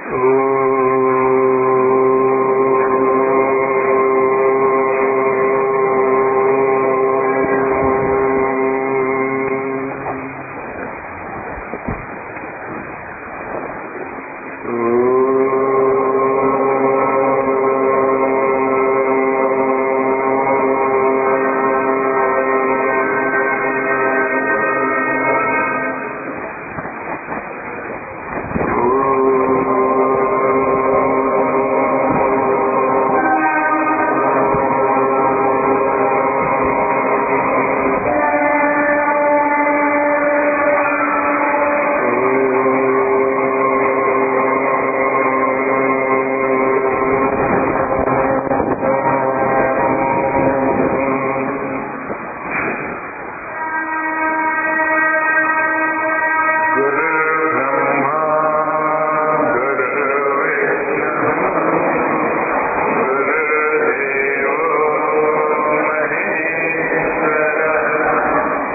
गुरुर्ब्रह्मा गुरुर्विष्णुः गुरुर्देवो महेश्वरः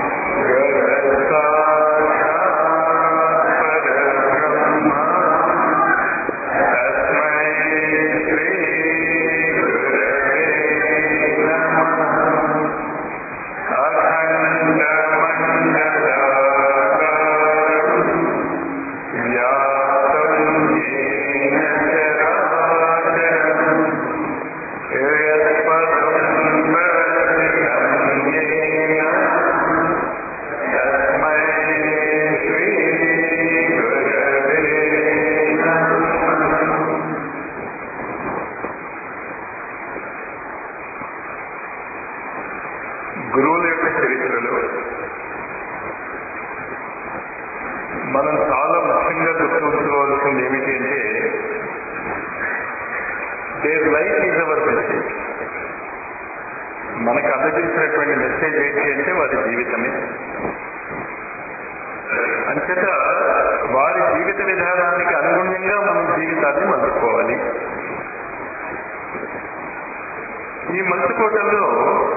गुरुसाक्षात् परब्रह्मा तस्मै श्रीगुरवे नमः अखण्डमण्डलाकारम् व्याप्तं येन चराचरम् यत्पदं दर्शितं येन तस्मै श्रीगुरवे नमः గురువుల యొక్క చరిత్రలో మనం చాలా ముఖ్యంగా గుర్తుంచుకోవాల్సింది ఏమిటి అంటే their life is our message మనకు అందజేసినటువంటి మెసేజ్ ఏంటి అంటే వారి జీవితమే అంచేత వారి జీవిత విధానానికి అనుగుణంగా మనం జీవితాన్ని మలుచుకోవాలి ఈ మలుచుకోవటంలో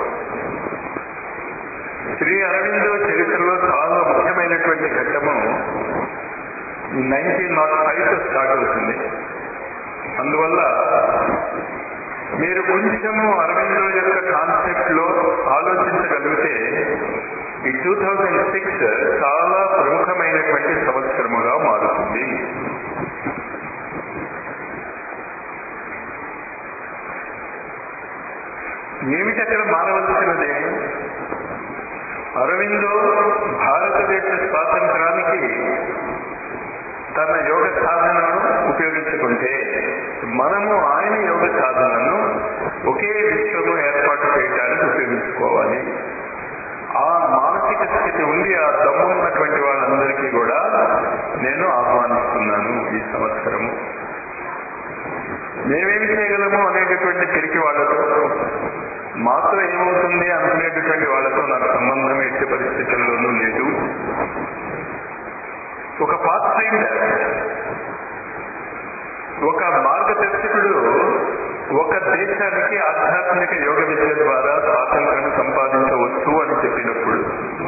శ్రీ అరవిందో చరిత్రలో చాలా ముఖ్యమైనటువంటి ఘట్టము నైన్టీన్ నాట్ ఫైవ్ తో స్టార్ట్ అవుతుంది అందువల్ల మీరు కొంచెము అరవిందో యొక్క కాన్సెప్ట్ లో ఆలోచించగలిగితే ఈ టూ థౌజండ్ సిక్స్ చాలా ప్రముఖమైనటువంటి సంవత్సరముగా మారుతుంది ఏమిటి అక్కడ మారవలసినది అరవిందో భారతదేశ స్వాతంత్రానికి తన యోగ సాధనను ఉపయోగించుకుంటే మనము ఆయన యోగ సాధనను ఒకే విశ్వము ఏర్పాటు చేయడానికి ఉపయోగించుకోవాలి ఆ మానసిక స్థితి ఉండి ఆ దమ్ము ఉన్నటువంటి వాళ్ళందరికీ కూడా నేను ఆహ్వానిస్తున్నాను ఈ సంవత్సరము మేమేమి చేయగలము అనేటటువంటి పిరికి వాళ్ళతో మాతో ఏమవుతుంది అనుకునేటటువంటి వాళ్ళతో నాకు సంబంధం ఎట్టి పరిస్థితుల్లోనూ లేదు ఒక పాత్ ఫైండర్ ఒక మార్గదర్శకుడు ఒక దేశానికి ఆధ్యాత్మిక యోగ విద్య ద్వారా స్వాతంత్రం సంపాదించవచ్చు అని చెప్పినప్పుడు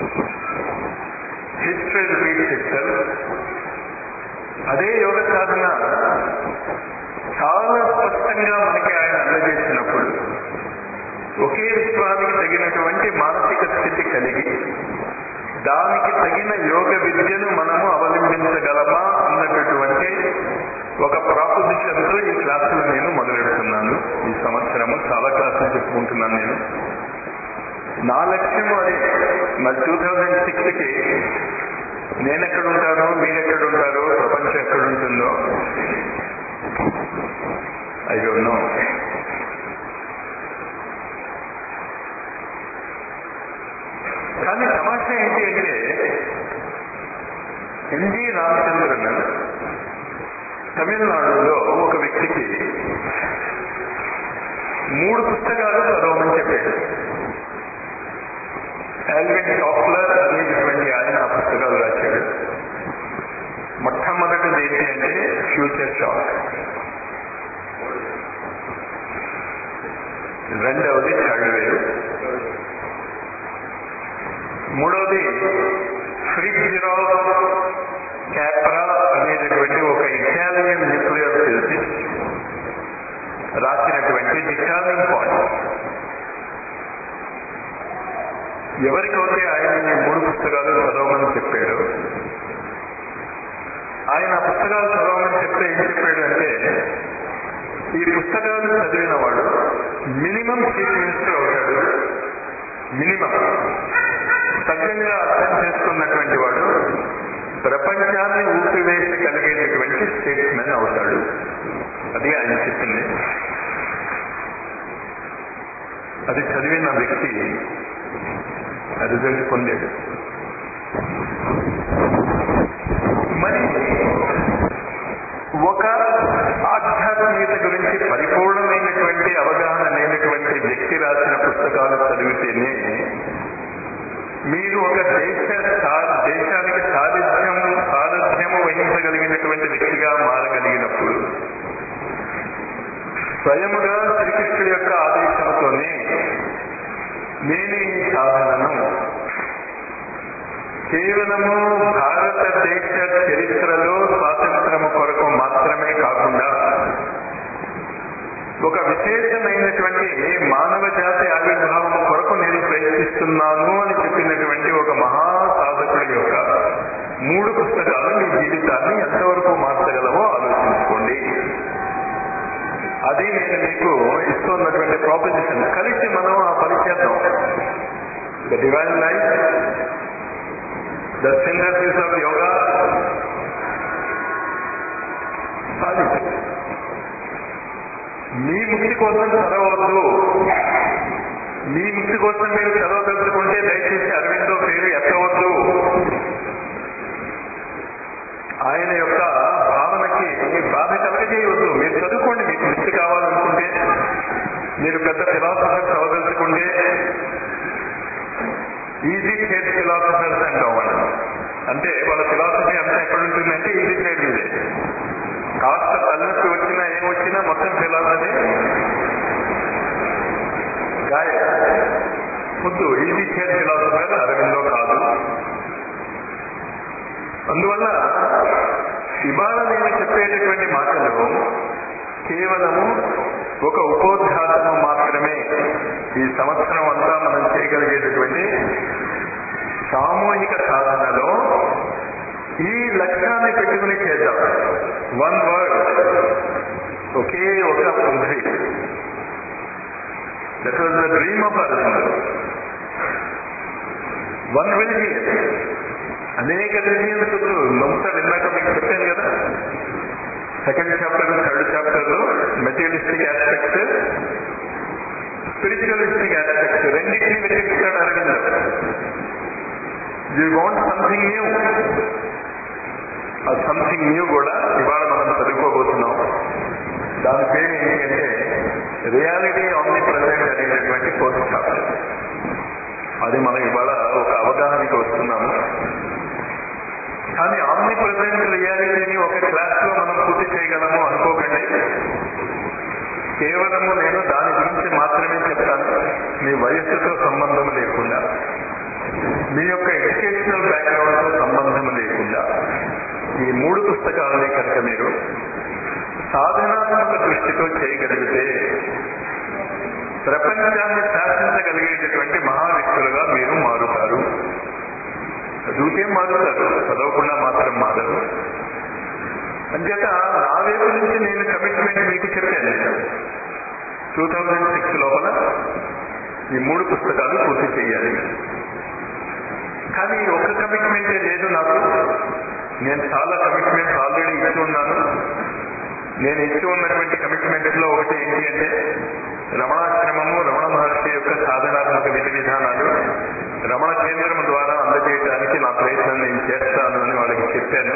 హిస్టరీ రిపీట్స్ ఇట్సెల్ అదే యోగ సాధన చాలా స్పష్టంగా మనకి ఆయన అందజేసినప్పుడు ఒకే విశ్వానికి తగినటువంటి మానసిక స్థితి కలిగి దానికి తగిన యోగ విద్యను మనము అవలంబించగలమా అన్నటువంటి ఒక ప్రాపోజిషన్తో ఈ క్లాసులు నేను మొదలెడుతున్నాను ఈ సంవత్సరము చాలా క్లాసులు చెప్పుకుంటున్నాను నేను నా లక్ష్యము అదే మరి టూ థౌజండ్ సిక్స్కి నేను ఎక్కడుంటానో మీరు ఎక్కడుంటారో ప్రపంచం ఎక్కడుంటుందో ఐ డోంట్ నో కానీ తమాషా ఏంటి అంటే ఎన్జి రామచంద్రన్ తమిళనాడులో ఒక వ్యక్తికి మూడు పుస్తకాలు చదవమని చెప్పాడు ఆల్విన్ టాప్లర్ అనేటటువంటి ఆయన ఆ పుస్తకాలు రాశాడు మొట్టమొదటిది ఏంటి అంటే ఫ్యూచర్ షాక్ రెండవది థర్డ్ వేవ్ మూడవది ఫ్రిడ్జిరాఫ్ క్యాప్రా అనేటటువంటి ఒక ఇటాలియన్ న్యూక్లియర్ రాసినటువంటి ది టర్నింగ్ పాయింట్ ఎవరికైతే ఆయన ఈ మూడు పుస్తకాలు చదవమని చెప్పాడు ఆయన ఆ పుస్తకాలు చదవమని చెప్తే ఏం చెప్పాడు అంటే ఈ పుస్తకాలు చదివిన వాడు మినిమం చీఫ్ మినిస్టర్ అవుతాడు మినిమం సవ్యంగా అర్థం చేసుకున్నటువంటి వాడు ప్రపంచాన్ని ఊపివేయగలిగేటటువంటి స్టేట్స్మెన్ అవుతాడు అది ఆయన చెప్పింది అది చదివిన వ్యక్తి రిజల్ట్ పొందాడు మరి ఒక ఆధ్యాత్మికత గురించి పరిపూర్ణమైనటువంటి అవగాహన లేనటువంటి వ్యక్తి రాసిన పుస్తకాలు చదివితేనే మీరు ఒక దేశ సా- దేశానికి సారథ్యం సారథ్యము వహించగలిగినటువంటి వ్యక్తిగా మారగలిగినప్పుడు స్వయముగా శ్రీకృష్ణుడి యొక్క ఆదేశంతోనే నేను ఈ సాధనను కేవలము భారతదేశ చరిత్రలో స్వాతంత్రము కొరకు మాత్రమే కాకుండా ఒక విశేషమైనటువంటి మానవ జాతి ఆవిర్భావం కొరకు నేను ప్రయత్నిస్తున్నాను అని చెప్పినటువంటి ఒక మహా సాధకుడి యొక్క మూడు పుస్తకాలు మీ జీవితాన్ని ఎంతవరకు మార్చగలవో ఆలోచించుకోండి అది నేను మీకు ఇస్తున్నటువంటి ప్రాపోజిషన్ కలిసి మనం ఆ పని చేద్దాం the divine life the synthesis of yoga సాధించు మీ ముక్తి కోసం చదవద్దు మీ ముక్తి కోసం మీరు చదవదలుచుకుంటే దయచేసి అరవిందో పేరు ఎత్తవద్దు ఆయన యొక్క భావనకి బాధ కలగజేయవద్దు మీరు చదువుకోండి మీకు ముక్తి కావాలనుకుంటే మీరు పెద్ద ఫిలాసఫర్ చదవదలుచుకుంటే ఈజీ చైర్ ఫిలాసఫర్స్ అంటాం వాళ్ళు అంటే వాళ్ళ ఫిలాసఫీ అంతా ఎక్కడ ఉంటుందంటే ఈజీ చైర్ మీదే కాస్త తలనొప్పి వచ్చినా ఏమొచ్చినా మొత్తం ఫిలాసఫీ గాయ వద్దు ఈజీ చైర్ ఫిలాసఫర్ అరవిందో కాదు అందువల్ల ఇవాళ నేను చెప్పేటటువంటి మాటలు కేవలము ఒక ఉపోద్ఘాతము మాత్రమే ఈ సంవత్సరం అంతా మనం చేయగలిగేటటువంటి సామూహిక సాధనలో ఈ లక్ష్యాన్ని పెట్టుకుని చేద్దాం వన్ వర్డ్ ఒకే ఒక పృథ్వీ that was the dream of Aravind one religion అనేక రిలిజియన్స్ నమ్ముతాడు ఇందాక మీకు చెప్పాను కదా సెకండ్ చాప్టర్ థర్డ్ చాప్టర్ లో మెటీరియలిస్టిక్ ఆస్పెక్ట్స్ స్పిరిచువలిస్టిక్ ఆస్పెక్ట్స్ రెండింటినీ వెతికిస్తాడు Aravind you want something new ఆ సంథింగ్ న్యూ కూడా ఇవాళ మనం చదువుకోబోతున్నాం దాని పేరు ఏంటి అంటే రియాలిటీ ఆన్ ది ప్రజెంట్ అనేటటువంటి ఫోర్త్ చాప్టర్ అది మనం ఇవాళ ఒక అవగాహనకి వస్తున్నాము కానీ ఆమ్ని ప్రజెంట్ రియాలిటీని ఒక క్లాస్ లో మనం పూర్తి చేయగలము అనుకోకండి కేవలము నేను దాని గురించి మాత్రమే చెప్తాను మీ వయస్సుతో సంబంధం లేకుండా మీ యొక్క ఎడ్యుకేషనల్ బ్యాక్గ్రౌండ్ తో సంబంధం లేకుండా ఈ మూడు పుస్తకాలని కనుక మీరు సాధనాత్మక దృష్టితో చేయగలిగితే ప్రపంచాన్ని శాసించగలిగేటటువంటి మహా వ్యక్తులుగా మీరు మారుతారు చదివితే మారుతారు చదవకుండా మాత్రం మారరు అంచేత నా వైపు నుంచి నేను కమిట్మెంట్ మీకు చెప్పాను టూ థౌజండ్ సిక్స్ లోపల ఈ మూడు పుస్తకాలు పూర్తి చేయాలి కానీ ఒక కమిట్మెంటే లేదు నాకు నేను చాలా కమిట్మెంట్స్ ఆల్రెడీ ఇచ్చి ఉన్నాను నేను ఇచ్చి ఉన్నటువంటి కమిట్మెంట్ లో ఒకటి ఏంటి అంటే రమణాశ్రమము రమణ మహర్షి యొక్క సాధనాత్మక విధి విధానాలు రమణ కేంద్రం ద్వారా అందజేయడానికి నా ప్రయత్నం నేను చేస్తాను అని వాళ్ళకి చెప్పాను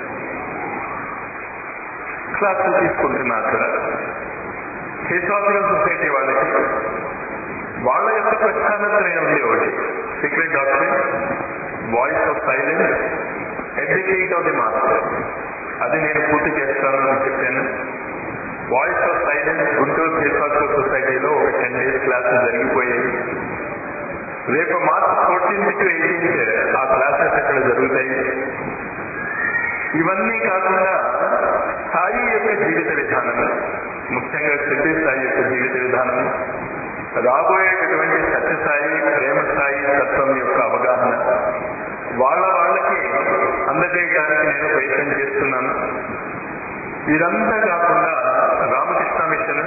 క్లాసులు తీసుకుంటున్నా అక్కడ హిస్టారికల్ సొసైటీ వాళ్ళకి వాళ్ళ యొక్క ప్రస్థానత్రయం ఉంది ఒకటి secret doctrine voice of silence educate of the master అది నేను పూర్తి చేస్తాను అని చెప్పాను voice of silence Guntur historical సొసైటీలో ఒక టెన్ డేస్ క్లాసెస్ జరిగిపోయాయి రేపు మార్చ్ ఫోర్టీన్త్ టు ఎయిటీన్త్ ఆ క్లాసెస్ అక్కడ జరుగుతాయి ఇవన్నీ కాకుండా సాయి యొక్క జీవిత విధానం ముఖ్యంగా సిద్ధి స్థాయి యొక్క జీవిత విధానం రాబోయేటటువంటి సత్యస్థాయి ప్రేమ స్థాయి తత్వం యొక్క అవగాహన వాళ్ళ వాళ్ళకి అందజేయడానికి నేను ప్రయత్నం చేస్తున్నాను ఇదంతా కాకుండా రామకృష్ణ మిషన్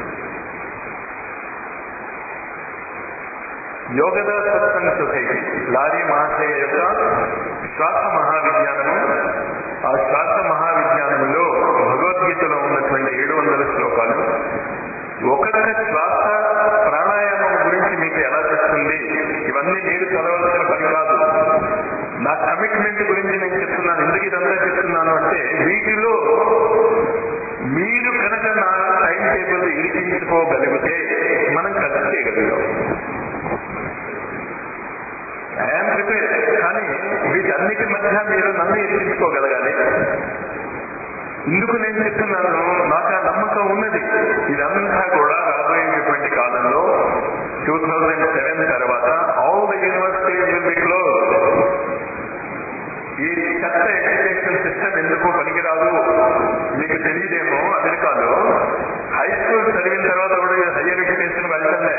యోగద సత్సంగ్ సొసైటీ లారీ మహాశయ యొక్క శ్వాస మహావిజ్ఞానము ఆ శ్వాస మహావిజ్ఞానములో భగవద్గీతలో ఉన్నటువంటి ఏడు వందల శ్లోకాలు ఒక్కొక్క శ్వాస ప్రాణాయామం గురించి మీకు ఎలా చెప్తుంది ఇవన్నీ మీరు చదవలసిన పని కాదు నా కమిట్మెంట్ గురించి నేను చెప్తున్నాను ఎందుకు ఇదంతా చెప్తున్నాను అంటే వీటిలో మీరు కనుక నా టైం టేబుల్ ఇరికించుకోగలిగితే మనం కలిసి చేయగలుగుతాం ఐఎమ్ ప్రిపేర్ కానీ వీటన్నిటి మధ్య మీరు నన్ను ఎత్తించుకోగలగాలి ఇందుకు నేను చెప్తున్నాను నాకు ఆ నమ్మకం ఉన్నది ఇదంతా కూడా రాబోయేటువంటి కాలంలో టూ థౌజండ్ సెవెన్ తర్వాత all the universities will be close ఈ చెత్త ఎడ్యుకేషన్ సిస్టమ్ ఎందుకు పనికిరాదు మీకు తెలియదేమో అమెరికాలో హై స్కూల్ చదివిన తర్వాత కూడా హయ్యర్ ఎడ్యుకేషన్ వెళ్తుందే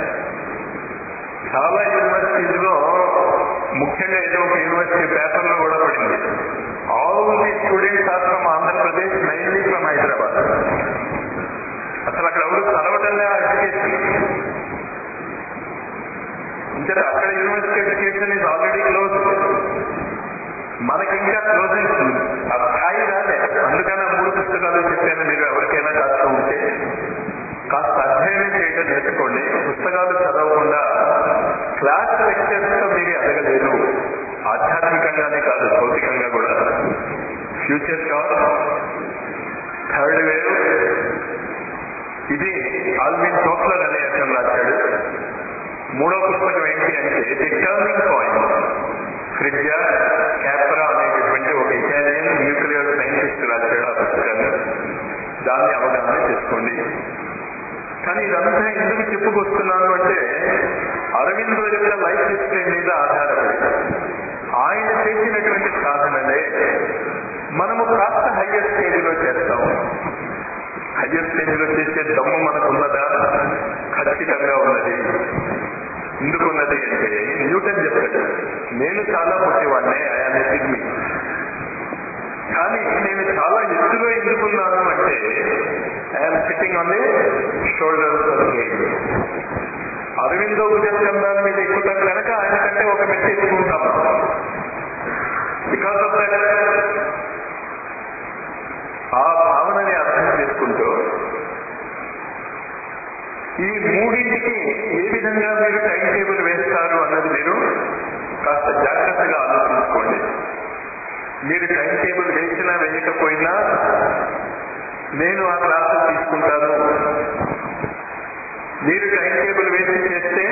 చాలా యూనివర్సిటీస్ లో ముఖ్యంగా ఏదో ఒక యూనివర్సిటీ పేపర్ లో కూడా పడింది all the students are from Andhra Pradesh mainly from Hyderabad అసలు అక్కడ ఎవరు చదవటంలే ఆ ఎడ్యుకేషన్ ఇంకా అక్కడ university education is already close మనకి ఇంకా క్లోజింగ్ ఆ స్థాయి రాలే అందుకని ఆ మూడు పుస్తకాలు చెప్పాను మీరు ఎవరికైనా కాస్త ఉంటే కాస్త అధ్యయనం చేయడం నేర్చుకోండి పుస్తకాలు చదవకుండా క్లాస్ లెక్చర్స్ తో మీరు ఎదగలేరు ఆధ్యాత్మికంగానే కాదు భౌతికంగా కూడా ఫ్యూచర్ షాక్ థర్డ్ వేవ్ ఇది ఆల్విన్ టోక్లర్ అనే అతను రాశాడు మూడో పుస్తకం ఏంటి అంటే the turning point Fritjof Capra అనేటటువంటి ఒక ఇటాలియన్ న్యూక్లియర్ సైంటిస్ట్ రాశాడు ఆ పుస్తకాన్ని దాన్ని అవగాహన చేసుకోండి కానీ ఇదంతా ఎందుకు చెప్పుకొస్తున్నాను అంటే అరవిందో యొక్క లైఫ్ హిస్టరీ మీద ఆధారపడి ఆయన చేసినటువంటి సాధనలే మనము కాస్త హయ్యర్ స్టేజ్లో చేస్తాం హయ్యర్ స్టేజ్లో చేసే దమ్ము మనకున్నదా ఖచ్చితంగా ఉన్నది ఎందుకున్నది అంటే న్యూటన్ చెప్పాడు నేను చాలా పుట్టివాడినే ఆయన సిగ్మి కానీ నేను చాలా ఎత్తులో ఎందుకున్నాను అంటే I'm sitting on the shoulders of Aurobindo భుజస్కంధాల మీద ఎక్కుతాం కనుక ఆయన కంటే ఒక మెట్టు ఎక్కుంటాం బికాస్ ఆఫ్ దట్ ఆ భావనని అర్థం చేసుకుంటూ ఈ మూడింటికి ఏ విధంగా మీరు టైం టేబుల్ వేస్తారు అన్నది మీరు కాస్త జాగ్రత్తగా ఆలోచించుకోండి మీరు టైం టేబుల్ వేసినా వేయకపోయినా నేను ఆ క్లాసులు తీసుకుంటాను మీరు టైం టేబుల్ వేసి చేస్తే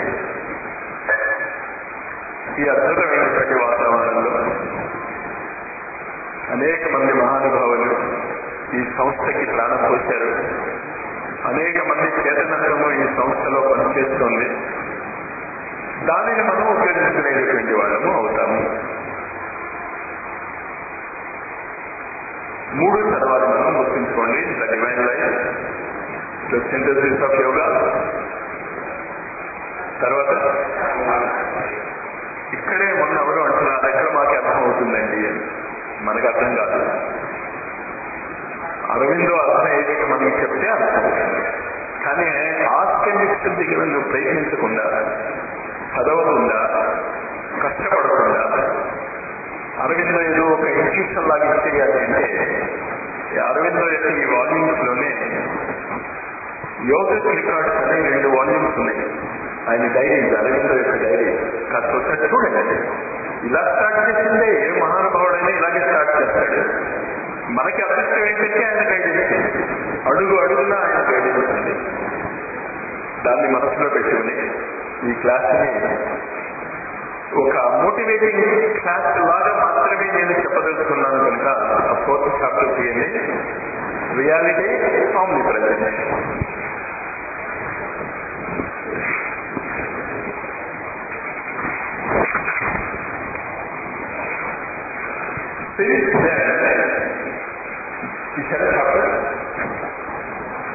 ఈ అద్భుతమైనటువంటి వాతావరణంలో అనేక మంది మహానుభావులు ఈ సంస్థకి ప్రాణం పోశారు అనేక మంది చేతనత్వము ఈ సంస్థలో పనిచేస్తోంది దానిని మనం ఉపయోగించుకునేటటువంటి వాళ్ళము అవుతాము మూడు చదవాలి మనం గుర్తుంచుకోండి the divine life the synthesis of yoga తర్వాత ఇక్కడే మొన్న ఎవరు అంటున్నారు ఎక్కడ మాకు అర్థం అవుతుందండి అని మనకు అర్థం కాదు అరవిందో అర్థం ఏదైతే మనకి చెప్తే అర్థం కానీ ఆస్కెమిక్స్ దగ్గర నువ్వు ప్రయత్నించకుండా చదవకుండా కష్టపడకుండా అరవిందో ఏదో ఒక ఇన్స్టిట్యూషన్ లాగా ఇచ్చేయాలి అంటే ఈ అరవిందో యొక్క ఈ వాల్యూమ్స్ లోనే యోగ రికార్డ్స్ అనే రెండు వాల్యూమ్స్ ఉన్నాయి ఆయన డైరీస్ అరవిందో యొక్క డైరీ కాస్త ఒకసారి చూడండి ఇలా స్టార్ట్ చేసిందే ఏ మహానుభావుడైనా ఇలాగే స్టార్ట్ చేస్తాడు మనకి అదృష్టం ఏంటంటే ఆయన గైడెన్స్ అడుగు అడుగున ఆయన గైడెన్స్ ఉంది దాన్ని మనసులో పెట్టుకుని ఈ క్లాస్ని ఒక మోటివేటింగ్ క్లాస్ లాగా మాత్రమే నేను చెప్పదలుచుకున్నాను కనుక ఆ ఫోర్త్ చాప్టర్ తీయండి reality omnipresent Spirit then, ఈ chapter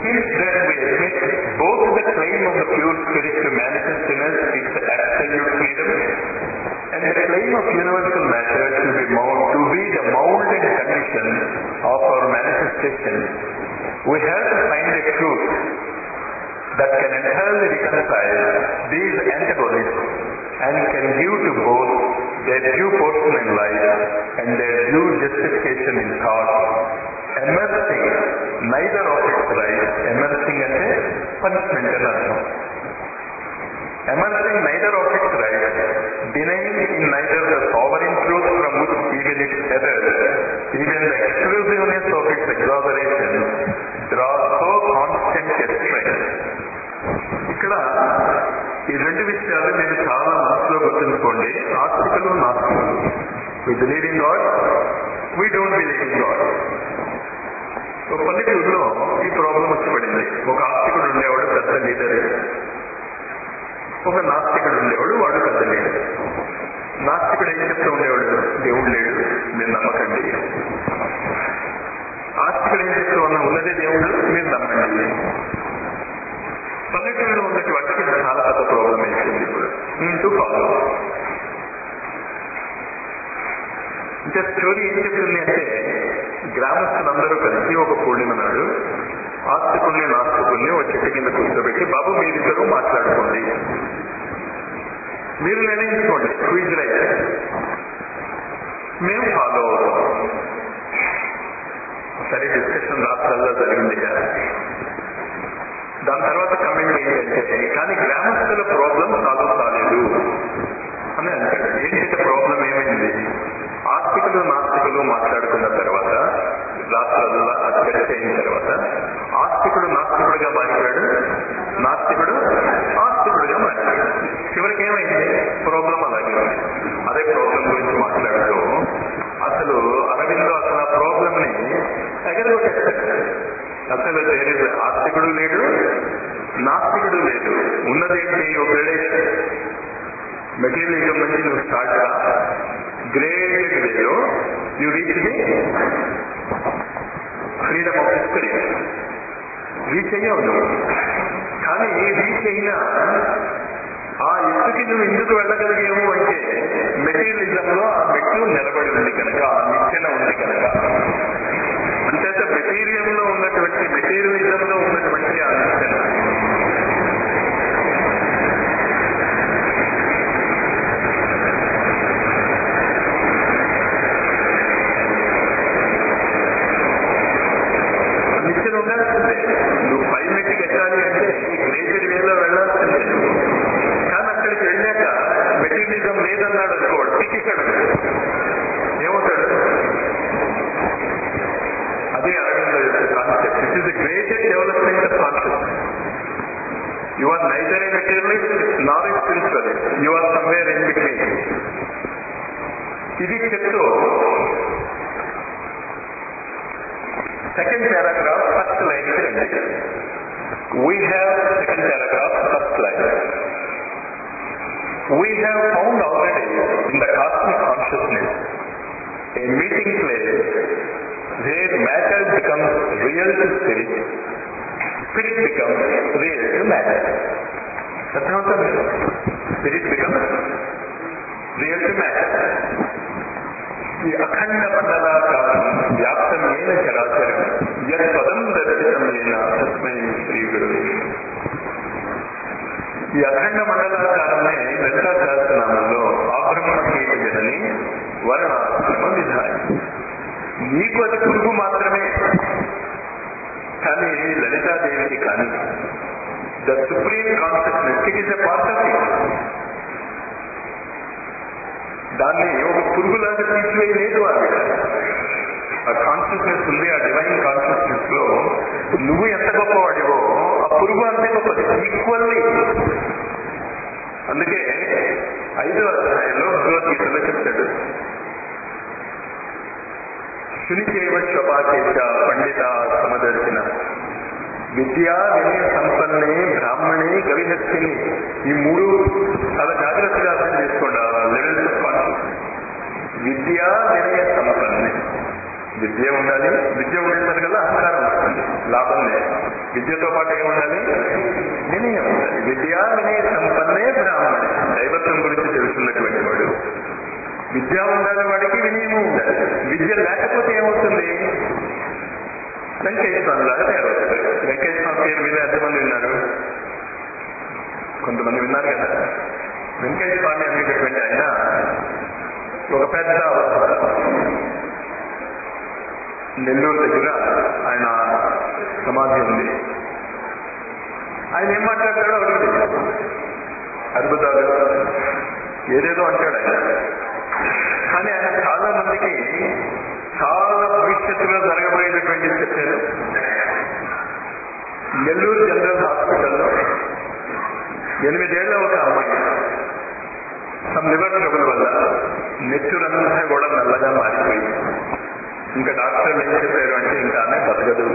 Since that we admit both the claim of the pure spirit to manifest in us is absolute freedom and the claim of universal matter to be mold, to be the mold and condition of our manifestation, we have to find a truth that can entirely reconcile these antagonists and can give to both their due portion in life and their due justification in thought, emerging neither of its right, emerging అంటే punishment అని అర్థం emerging neither of its right, denying in neither the sovereign truth from which even its errors, even the exclusiveness of its exaggeration, draw so constant a strength. ఇక్కడ ఈ రెండు విషయాలు మీరు చాలా మనసులో గుర్తుంచుకోండి ఆస్తికులు నాస్తికులు we believe in God we don't believe in God ఒక పల్లెటూరులో ఈ ప్రాబ్లం వచ్చి పడింది ఒక ఆస్తికుడు ఉండేవాడు పెద్ద లీడర్ ఒక నాస్తికుడు ఉండేవాడు వాడు పెద్ద లీడర్ నాస్తికుడు ఏం చెప్తూ ఉండేవాడు దేవుడు లేడు మీరు నమ్మకండి ఆస్తికుడు ఏం చెప్తూ ఉన్నా ఉన్నదే దేవుడు మీరు నమ్మకండి పల్లెటూరులో ఉన్నటువంటి చాలా పెద్ద ప్రాబ్లం అయిపోయింది ఇప్పుడు ఇంటూ ఫాలో ఇంకా స్టోరీ ఏం చెప్తుంది అంటే గ్రామస్తులందరూ కలిసి ఒక పూర్ణిమ నాడు ఆస్తికుల్ని నాస్తికుల్ని ఒక చెట్టు కింద కూర్చోబెట్టి బాబు మీరిద్దరూ మాట్లాడుకోండి మీరు నిర్ణయించుకోండి క్విజ్ రైట్ మేము ఫాలో అవుతాం సరే డిస్కషన్ రాష్ట్రాల్లో జరిగింది కదా దాని తర్వాత కమెంట్ ఏంటంటే కానీ గ్రామస్తుల ప్రాబ్లం సాల్వ్ కాలేదు అని అంటాడు ఏంటంటే ప్రాబ్లం ఏమైంది ఆస్తికులు నాస్తికులు మాట్లాడుకున్న తర్వాత రాష్ట్రాల్లో చర్చ అయిన తర్వాత ఆస్తికుడు నాస్తికుడుగా మారిపోయాడు నాస్తికుడు ఆస్తికుడుగా మారిపోయాడు చివరికి ఏమైంది ప్రాబ్లం అలాగే ఉంది అదే ప్రాబ్లం గురించి మాట్లాడుతూ అసలు అరవిందో అసలు ఆ ప్రాబ్లం ని ఎగరగొట్టేస్తాడు అసలు దేని ఆస్తికుడు లేడు నాస్తికుడు లేదు ఉన్నదేంటి ఒక రిలేషన్ మెటీరియలిజం నుంచి నువ్వు స్టార్ట్ గా గ్రేట్ వేలో you reach the freedom of spirit reach అయ్యావు నువ్వు కానీ రీచ్ అయినా ఆ ఎత్తుకి నువ్వు ఎందుకు వెళ్ళగలిగావు అంటే మెటీరియలిజంలో ఆ మెట్లు నిలబడి ఉంది కనుక ఆ నిచ్చెన ఉంది కనుక అంతేత మెటీరియల్లో ఉన్నటువంటి మెటీరియలిజంలో ఉన్నటువంటి ఆ నిచ్చెన నిచ్చెన ఉండాల్సిందే నువ్వు పై మెట్టికి ఎక్కాలి అంటే గ్రేటెడ్ వేలో వెళ్ళాల్సిందే కానీ అక్కడికి వెళ్ళాక మెటీరియలిజం లేదన్నాడు అనుకోడు పిక్కిస్తాడు ఏమవుతాడు అదే అరవింద యొక్క concept it is the greatest development of concept you are neither a materialist nor a spiritualist you are somewhere in between ఇది చెప్తూ సెకండ్ పారాగ్రాఫ్ ఫస్ట్ లైన్ రండి we have second paragraph first line we have found already in the cosmic consciousness a meeting place where matter becomes real to spirit, spirit becomes real to matter. అర్థమవుతుంది spirit becomes real to matter ఈ అఖండ మండలాకారం వ్యాప్తమైన చరాచరం యత్ పదం దర్శితమైన తస్మై శ్రీ గురువే ఈ అఖండ మండలాకారమే లలితా సహస్రనామంలో ఆబ్రహ్మకేత జనని వర్ణాశ్రమ విధాని నీకు అది పురుగు మాత్రమే కానీ లలితాదేవికి కానీ the supreme consciousness it is a part of it దాన్ని ఒక పురుగులాగా తీసివేయలేదు ఆవిడ ఆ కాన్షియస్నెస్ ఉంది ఆ డివైన్ కాన్షియస్నెస్ లో నువ్వు ఎంత గొప్పవాడివో ఆ పురుగు అంతే గొప్పది ఈక్వల్లీ అందుకే ఐదో అధ్యాయంలో భగవద్గీతలో చెప్తాడు శునిచేవ శ్వపాకేశ పండిత సమదర్శన విద్యా వినయ సంపన్నే బ్రాహ్మణే కవిహస్తిని ఈ మూడు చాలా జాగ్రత్తగా అర్థం చేసుకోండి లెవెల్స్ ఆఫ్ కాన్షియస్ విద్యా వినయ సంపన్నే విద్య ఉండాలి విద్య ఉండేసరి కదా అహంకారం వస్తుంది లాభం లేదు విద్యతో పాటు ఏముండాలి వినయం ఉండాలి విద్యా వినయ సంపన్నే బ్రాహ్మణి దైవత్వం గురించి తెలుసున్నటువంటి వాడు విద్య ఉండాలి వాడికి వినయము ఉండాలి విద్య లేకపోతే ఏమవుతుంది వెంకటేశ్వరంలాగా తయారవుతుంది వెంకటేశ్వరం పేరు మీద ఎంతమంది విన్నారు కొంతమంది విన్నారు కదా వెంకటేశ్వర స్వామి అనేటటువంటి ఆయన ఒక పెద్ద నెల్లూరు దగ్గర ఆయన సమాధి ఉంది ఆయన ఏం మాట్లాడతాడో అడిగి తెలియదు అద్భుతాలు ఏదేదో అంటాడు ఆయన కానీ ఆయన చాలా మందికి చాలా భవిష్యత్తులో జరగబోయేటటువంటి చెప్పారు నెల్లూరు జనరల్ హాస్పిటల్లో ఎనిమిదేళ్ల ఒక అమ్మాయి సమ్ లివర్ ట్రబుల్ వల్ల నెత్తురంతా కూడా నల్లగా మారిపోయి ఇంకా డాక్టర్లు ఏం చెప్పారు అంటే ఇంకా ఆమె బతకదు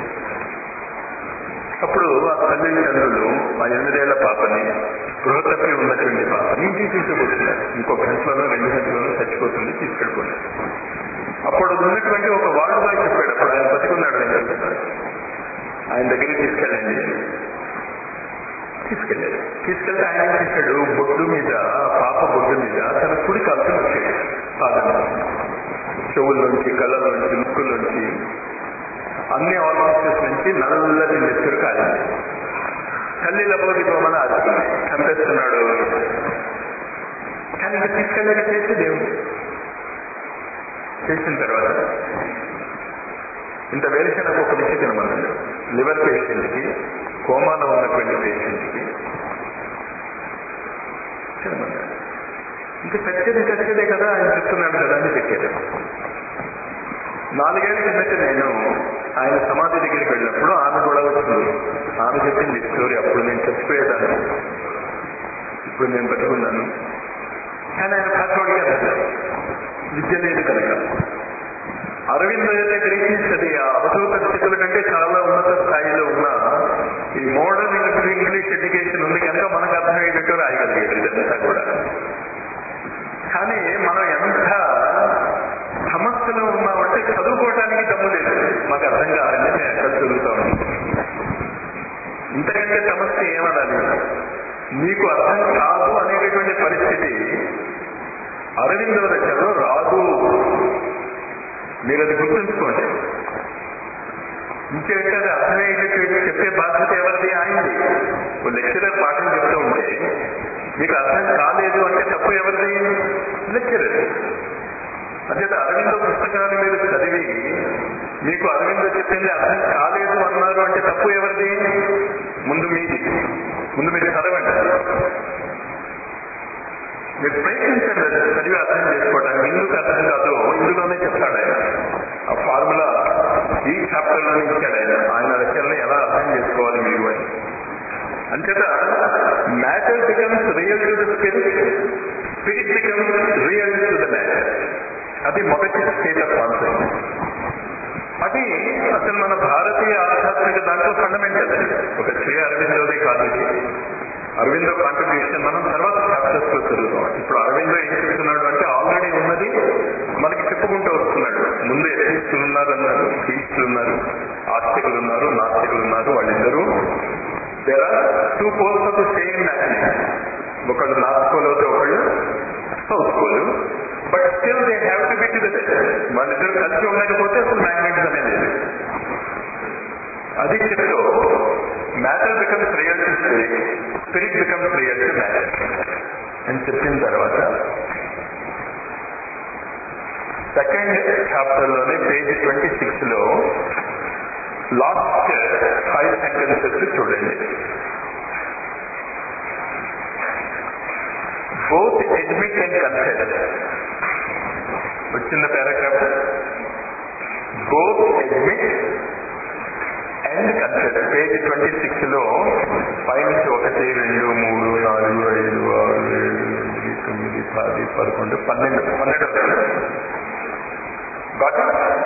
అప్పుడు ఆ తల్లిదండ్రులు ఆ ఎనిమిదేళ్ల పాపని స్పృహ తప్పి ఉన్నటువంటి పాపని ఇంటికి తీసుకుపోతున్నారు ఇంకో గంటలోనో రెండు గంటలోనో చచ్చిపోతుంది తీసుకెళ్ళిపోయింది అప్పుడు ఉన్నటువంటి ఒక వార్డు బాయ్ చెప్పాడు అప్పుడు ఆయన బతికున్నాడు వెంకటేశ్వర ఆయన దగ్గరికి తీసుకెళ్ళండి అని తీసుకెళ్ళాడు తీసుకెళ్తే ఆయన ఏం చేశాడు బొడ్డు మీద పాప బొడ్డు మీద తన కుడి కాల్సి వచ్చాడు పాదం చెవుల్లోంచి కళ్ళలోంచి ముక్కుల్లోంచి అన్ని ఆర్గాన్సెస్ నుంచి నల్లటి నెత్తురు కాలింది తల్లి లబోదిపోమని ఆడుతుంది చంపేస్తున్నాడు కానీ ఇంకా తీసుకెళ్ళాక చేసి దేవుడు చేసిన తర్వాత ఇంత వేరుశనగ ఒక విషయం తినమన్నాడు లివర్ పేషెంట్కి కోమాలో ఉన్నటువంటి పేషెంట్కి తినమన్నాడు ఇంకా చచ్చేది చచ్చేదే కదా ఆయన చెప్తున్నాడు కదా అని పెట్టాడు నాలుగేళ్ల కిందట నేను ఆయన సమాధి దగ్గరికి వెళ్ళినప్పుడు ఆమె కూడా వచ్చింది ఆమె చెప్పింది స్టోరీ అప్పుడు నేను చచ్చిపోయేదాన్ని ఇప్పుడు నేను బతుకున్నాను కానీ ఆయన పాత్రోడిగా విద్య లేదు కనుక అరవింద్ అయితే గ్రహించది ఆ అవధూత స్థితుల కంటే చాలా ఉన్నత స్థాయిలో ఉన్న ఈ మోడర్న్ ఇంగ్లీష్ ఎడ్యుకేషన్ ఉంది కనుక మనకు అర్థమయ్యేటట్టు రాయగలిగేది ఇదంతా కూడా కానీ మనం ఎంత సమస్యలో ఉన్నామంటే చదువుకోవడానికి దమ్ము లేదు మాకు అర్థం కావాలని మేము ఎక్కడ చదువుతా ఉన్నాం ఇంతకంటే సమస్య ఏమనాలి మీకు అర్థం కాదు అనేటటువంటి పరిస్థితి అరవిందో దగ్గరలో రాదు మీరు అది గుర్తుంచుకోండి ఇంకేంటే అది అర్థమయ్యేటటువంటి చెప్పే బాధ్యత ఎవరిది ఆయనది ఓ లెక్చరర్ పాఠం చెప్తూ ఉంటే మీకు అర్థం కాలేదు అంటే తప్పు ఎవరిది లెక్చరర్ అంచేత అరవింద పుస్తకాలు మీరు చదివి మీకు అరవింద చెప్పింది అర్థం కాలేదు అన్నారు అంటే తప్పు ఎవరిది ముందు మీది ముందు మీరు చదవండి మీరు ప్రయత్నించండి అది చదివి అర్థం చేసుకోవడానికి ఎందుకు అర్థం కాదు ఇందులోనే చెప్తాడు ఆయన ఆ ఫార్ములా ఈ చాప్టర్ లోనే ఇచ్చాడు ఆయన ఆయన లెక్కల్ని ఎలా అర్థం చేసుకోవాలి మీరు అని అంచేత matter becomes real to the spirit spirit becomes real to the matter అది మొదటి స్టేట్ ఆఫ్ కాన్సెప్ట్ అది అసలు మన భారతీయ ఆధ్యాత్మిక దాంట్లో ఫండమెంటల్ ఒక శ్రీ అరవిందోదే కాదు ఇది అరవిందో కాంట్రిబ్యూషన్ మనం తర్వాత చాప్టర్స్ లో చదువుతాం ఇప్పుడు అరవిందో ఏం చెప్తున్నాడు అంటే ఆల్రెడీ ఉన్నది మనకి చెప్పుకుంటూ వస్తున్నాడు ముందు ఎథిస్టులు ఉన్నారు అన్నారు క్రీస్తులు ఉన్నారు ఆస్తికులు ఉన్నారు నాస్తికులు ఉన్నారు వాళ్ళిద్దరూ there are two poles of the same magnet ఒకళ్ళు నార్త్ పోల్ అయితే ఒకళ్ళు south pole but still they have to be టు ద వాళ్ళిద్దరు కలిసి ఉండకపోతే అసలు మ్యాగ్నెట్స్ అనేది లేదు అది చెప్తూ matter becomes real to spirit spirit becomes real to matter అని చెప్పిన తర్వాత సెకండ్ చాప్టర్ లోనే పేజ్ ట్వంటీ సిక్స్ లో లాస్ట్ ఫైవ్ సెంటెన్సెస్ చూడండి బోత్ అడ్మిట్ అండ్ కన్సెప్ట్ వచ్చిన paragraph both admit and concept page twenty six లో పైనుంచి ఒకటి రెండు మూడు నాలుగు ఐదు ఆరు ఏడు ఎనిమిది తొమ్మిది పది పదకొండు పన్నెండు పన్నెండు got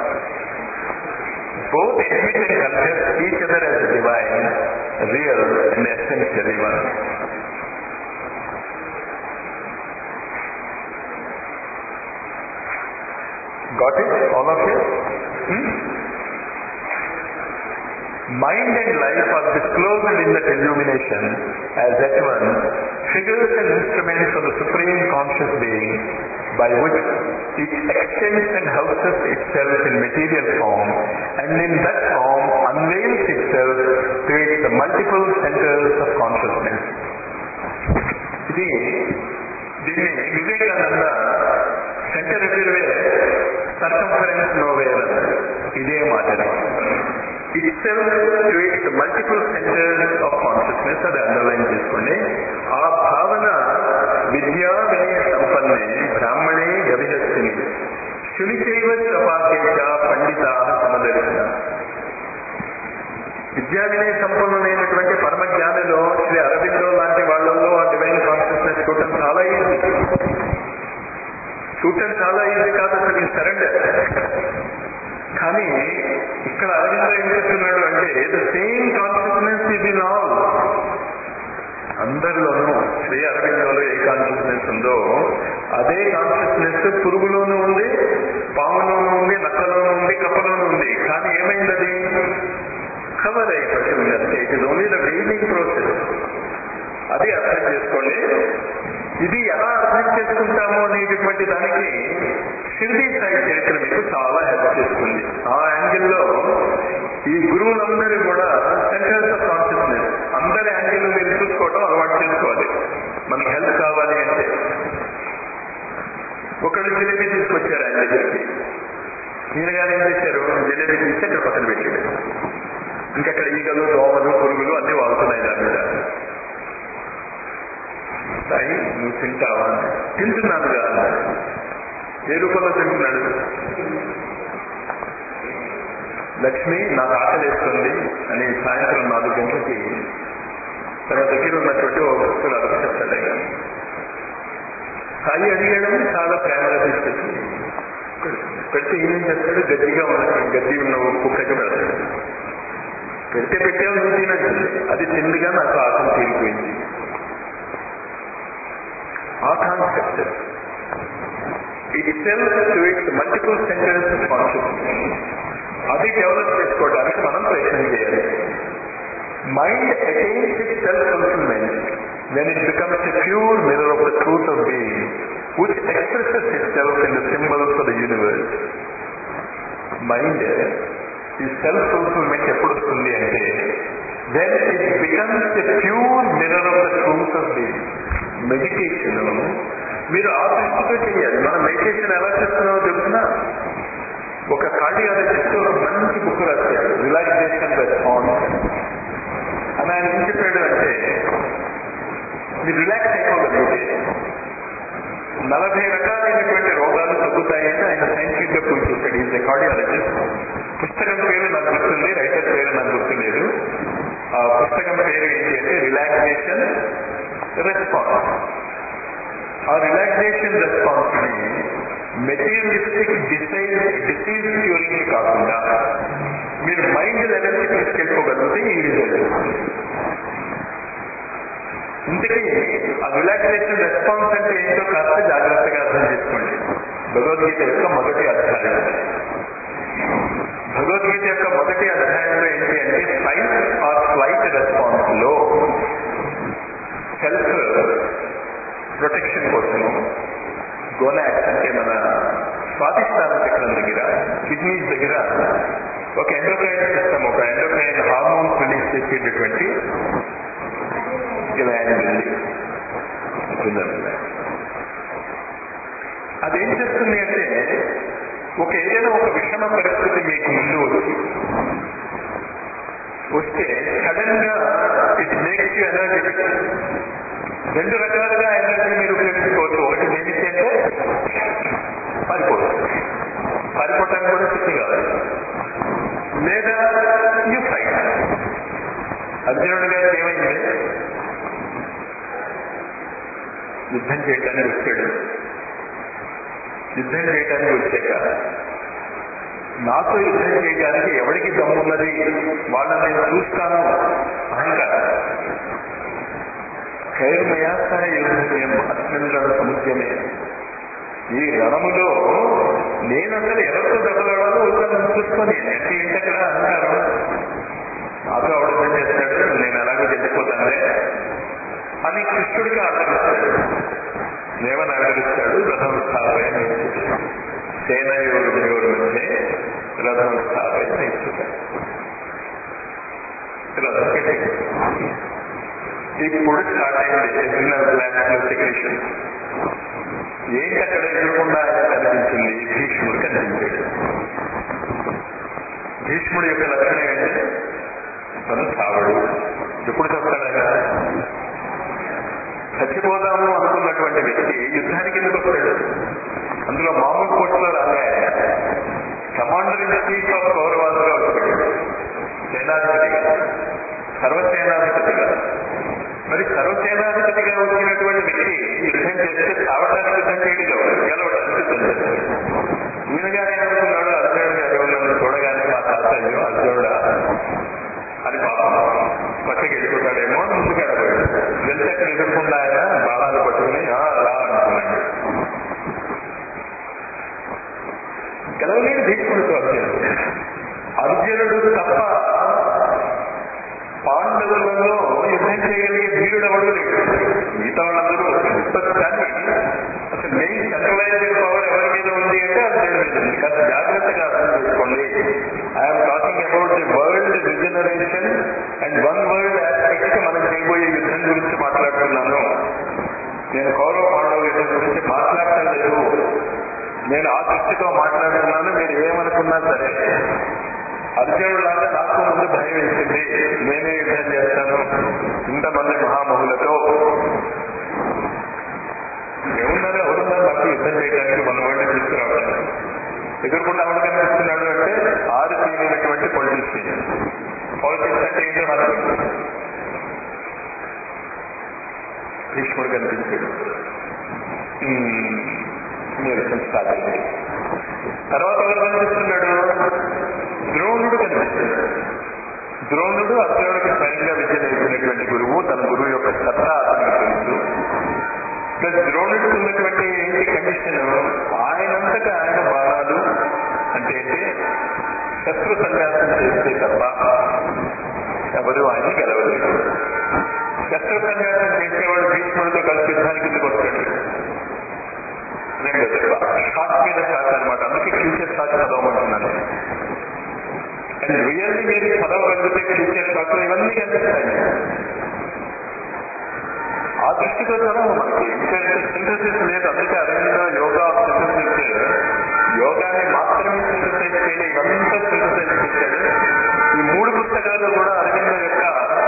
both admit and confess each other as divine, real, and essentially one. Got it, all of you? Mind and life are disclosed in that illumination as at one figures and instruments of the Supreme Conscious Being by which it extends and houses itself in material form and in that form unveils itself to its multiple centers of consciousness. ఇది దీన్ని Vivekananda centre everywhere circumference nowhere అన్నారు ఇదే మాటనే itself to its multiple centres of consciousness అది underline చేసుకోండి ఆ భావన విద్యా వినయ సంపన్నే బ్రాహ్మణే గవిహస్తిని శునిచైవ సపాకేశ పండిత సమదర్శన విద్యా వినయ సంపన్నులైనటువంటి పరమ జ్ఞానిలో శ్రీ అరవిందో లాంటి వాళ్ళల్లో ఆ డివైన్ కాన్షియస్నెస్ చూడటం చాలా ఈజీ చూడటం చాలా ఈజీ కాదు అసలు సరెండర్ కానీ ఇక్కడ అరవింద ఏం చెప్తున్నాడు అంటే ద సేమ్ కాన్షియస్నెస్ ఇది ఇన్ ఆల్ అందరిలోనూ శ్రీ అరవిందలో ఏ కాన్షియస్నెస్ ఉందో అదే కాన్షియస్నెస్ పురుగులోనూ ఉంది పాములోనూ ఉంది నక్కలోనూ ఉంది కప్పలోనూ ఉంది కానీ ఏమైంది అది కవర్ అయిపోయి ఉంది అంతే it is only the waiting process అది అర్థం చేసుకోండి ఇది ఎలా అర్థం చేసుకుంటామో అనేటటువంటి దానికి షిర్డీ సాయి చరిత్ర మీకు చాలా హెల్ప్ చేస్తుంది ఆ యాంగిల్లో ఈ గురువులందరూ కూడా సెంటర్స్ ఆఫ్ కాన్షియస్నెస్ అందరి యాంగిల్ మీరు చూసుకోవడం అలవాటు చేసుకోవాలి మనకి హెల్ప్ కావాలి అంటే ఒకళ్ళు జిలేబీ తీసుకొచ్చారు ఆయన దగ్గరికి ఈయన గారు ఏం చేశారు జిలేబీ తీసి అక్కడ పక్కన పెట్టాడు ఇంకక్కడ ఈగలు దోమలు పురుగులు అన్ని వాడుతున్నాయి దాని మీద సాయి నువ్వు తింటావా తింటున్నాను కదా ఏ రూపంలో తింటున్నాడు లక్ష్మి నాకు ఆకలిస్తుంది అని సాయంత్రం నాలుగు గంటలకి తన దగ్గర ఉన్నటువంటి ఓ భక్తులు అలా చెప్తాడు ఆయన సాయి అడిగాడని చాలా ప్రేమగా తీసుకొచ్చి పెడితే ఏం చేస్తాడు గట్టిగా ఉన్న గడ్డి ఉన్న కుక్కకి పెడతాడు పెడితే పెట్టావు నువ్వు తినట్టుంది అది తిండిగా నాకు ఆకలి తీరిపోయింది ఆ concept itself to its multiple centres of consciousness అది డెవలప్ చేసుకోవడానికి మనం ప్రయత్నం చేయాలి mind attains itself fulfilment when it becomes a pure mirror of the truth of being, which expresses itself in the symbols of the universe. Mind ఈ self fulfilment ఎప్పుడు వస్తుంది అంటే when it becomes a pure mirror of the truth of being meditation మీరు ఆ దృష్టితో చేయాలి మనం meditation ఎలా చేస్తున్నామో తెలుసునా ఒక కార్డియాలజిస్ట్ ఒక మంచి బుక్ రాశాడు రిలాక్సేషన్ రెస్పాన్స్ అని ఆయన ఏం చెప్పాడు అంటే మీరు రిలాక్స్ అయిపోగలిగితే నలభై రకాలైనటువంటి రోగాలు తగ్గుతాయని ఆయన సైంటిఫిక్ గా ప్రూవ్ చేశాడు ఈజ్ కార్డియాలజిస్ట్ పుస్తకం పేరు నాకు గుర్తుంది రైటర్ పేరు నాకు గుర్తులేదు ఆ పుస్తకం పేరు ఏంటి అంటే రిలాక్సేషన్ రెస్పాన్స్ ఆ రిలాక్సేషన్ రెస్పాన్స్ ని మెటీరియలిస్టిక్ డిసైజ్ డిసీజ్ క్యూరింగ్ కాకుండా మీరు మైండ్ లెవెల్కి తీసుకెళ్ళిపోగలిగితే ఈ రిజల్ట్ వస్తుంది ఇంతకీ ఆ రిలాక్సేషన్ రెస్పాన్స్ అంటే ఏంటో కాస్త జాగ్రత్తగా అర్థం చేసుకోండి భగవద్గీత యొక్క మొదటి అధ్యాయం భగవద్గీత యొక్క మొదటి అధ్యాయంలో ఏంటి అంటే ఫైట్ ఆర్ ఫ్లైట్ రెస్పాన్స్ లో సెల్ఫ్ ప్రొటెక్షన్ కోసము గోనాక్స్ అంటే మన స్వాధిష్టాన చక్రం దగ్గర కిడ్నీస్ దగ్గర ఒక ఎండోక్రైన్ సిస్టమ్ ఒక ఎండోక్రైన్ హార్మోన్స్ రిలీజ్ చేసేటటువంటి గ్లాండ్ ఉంది అదేం చేస్తుంది అంటే ఒక ఏదైనా ఒక విషమ పరిస్థితి మీకు ముందు వచ్చి వస్తే సడన్ గా ఇట్ మేక్స్ యూ ఎనర్జెటిక్ రెండు రకాలుగా ఎనర్జీ మీరు ఉపయోగించుకోవచ్చు ఒకటి దేనికి అంటే పారిపోవచ్చు పారిపోవటానికి కూడా శక్తి కావాలి లేదా యూ ఫైట్ అర్జునుడు గారు ఏమైంది యుద్ధం చేయడానికి వచ్చాడు యుద్ధం చేయడానికి వచ్చాక నాతో యుద్ధం చేయడానికి ఎవరికి దమ్మున్నది వాళ్ళని నేను చూస్తాను అహంకారం కైర్మయాస్తాయ యుద్ధం అత్యంత సముద్రమే ఈ రణములో నేను అసలు ఎవరితో దెబ్బలాడాలో ఒకరిని చూసుకొని అంటే ఏంటక్కడ అహంకారం కృష్ణుడికి ఆర్డర్ ఇస్తాడు ఏమని ఆర్డర్ ఇస్తాడు రథం స్థాపయ సేనయోరు మధ్య రథం స్థాపయ రథం పెట్టి ఇప్పుడు స్టార్ట్ అయింది ఎగ్జినల్ ప్లాంట్ సెక్రేషన్ ఏంటి అక్కడ ఎదురకుండా కనిపించింది భీష్ముడు కనిపించాడు భీష్ముడి యొక్క లక్షణం ఏంటి తను చావడు ఎప్పుడు చెప్తాడగా చచ్చిపోదాము అనుకున్నటువంటి వ్యక్తి యుద్ధానికి ఎందుకు వస్తాడు అందులో మామూలు కోర్టులో రాలే ఆయన కమాండర్ ఇన్ చీఫ్ ఆఫ్ కౌరవాలుగా వచ్చాడు సేనాధిపతిగా సర్వసేనాధిపతిగా మరి సర్వసేనాధిపతిగా వచ్చినటువంటి వ్యక్తి యుద్ధం చేస్తే చావడానికి యుద్ధం చేయడం కావాలి గెలవడానికి యుద్ధం చేస్తాడు ఈయనగా ఏమనుకున్నాడు అర్జునుడు గారు నన్ను చూడగానే మా తాతయ్య అర్జునుడా అని పాపం పక్కకి వెళ్ళిపోతాడేమో ముందుకు వెళ్ళబోయాడు వెళ్తే అక్కడ ఎదుర్కొండా ఆయన బాణాలు పట్టుకుని "ఆ, రా అంటున్నాడు గెలవలేని భీష్ముడితో అర్జునుడు అర్జునుడు తప్ప పాండవులలో యుద్ధం చేయగలిగే వీరుడు ఎవడు లేడు మిగతా వాళ్ళందరూ ఉత్పత్తి కానీ అసలు మెయిన్ సెంట్రలైజ్డ్ పవర్ ఎవరి మీద ఉంది అంటే అర్జునుడి మీద ఉంది కాస్త జాగ్రత్తగా అర్థం చేసుకోండి I'm talking about the world regeneration and one world aspect మనం చేయబోయే యుద్ధం గురించి మాట్లాడుతున్నాను నేను కౌరవ పాండవ యుద్ధం గురించి మాట్లాడటం లేదు నేను ఆ దృష్టితో మాట్లాడుతున్నాను మీరు ఏమనుకున్నా సరే అర్జునుడు లాగా నాకు ముందు భయం వేసింది నేనే యుద్ధం చేస్తాను ఇంతమంది మహామహులతో ఏమున్నారు ఎవరున్నారు నాకు యుద్ధం చేయడానికి మన వాడిని తీసుకురావడానికి ఎదుర్కొంటే ఎవరు కనిపిస్తున్నాడు అంటే ఆరు చేయలేనటువంటి పొలిటీషియన్ పాలిటిక్స్ అంటే ఏంటో మనకు భీష్ముడు కనిపించాడు నీరసం స్టార్ట్ అయింది తర్వాత ఎవరు కనిపిస్తున్నాడు ద్రోణుడు కనిపిస్తున్నాడు ద్రోణుడు అర్జునుడికి స్వయంగా విద్య నేర్పినటువంటి గురువు తన గురువు యొక్క సత్తా అతనికి తెలుసు ప్లస్ ద్రోణుడికి ఉన్నటువంటి ఏంటి కండిషన్ ఆయనంతటా ఆయన బాణాలు అంటే ఏంటి శత్రు సన్యాసం చేస్తే తప్ప ఎవరు ఆయన గెలవలేదు శత్రు సన్యాసం చేసేవాడు భీష్ముడితో కలిసి యుద్ధానికి ఎందుకు వస్తాడు రెండో దెబ్బ షాక్ మీద షాక్ అనమాట అందుకే ఫ్యూచర్ షాక్ చదవమంటున్నాను అండ్ రియల్లీ మీరు చదవగలిగితే ఫ్యూచర్ షాక్ ఇవన్నీ కనిపిస్తాయి ఆ దృష్టితో చదవము మనకి ఎందుకంటే సింథసిస్ లేదు అందుకే అరవింద యోగా సింథసిస్ యోగాన్ని మాత్రమే సింథసైజ్ చేయలే ఇవంతా సింథసైజ్ చేశాడు ఈ మూడు పుస్తకాలు కూడా అరవింద యొక్క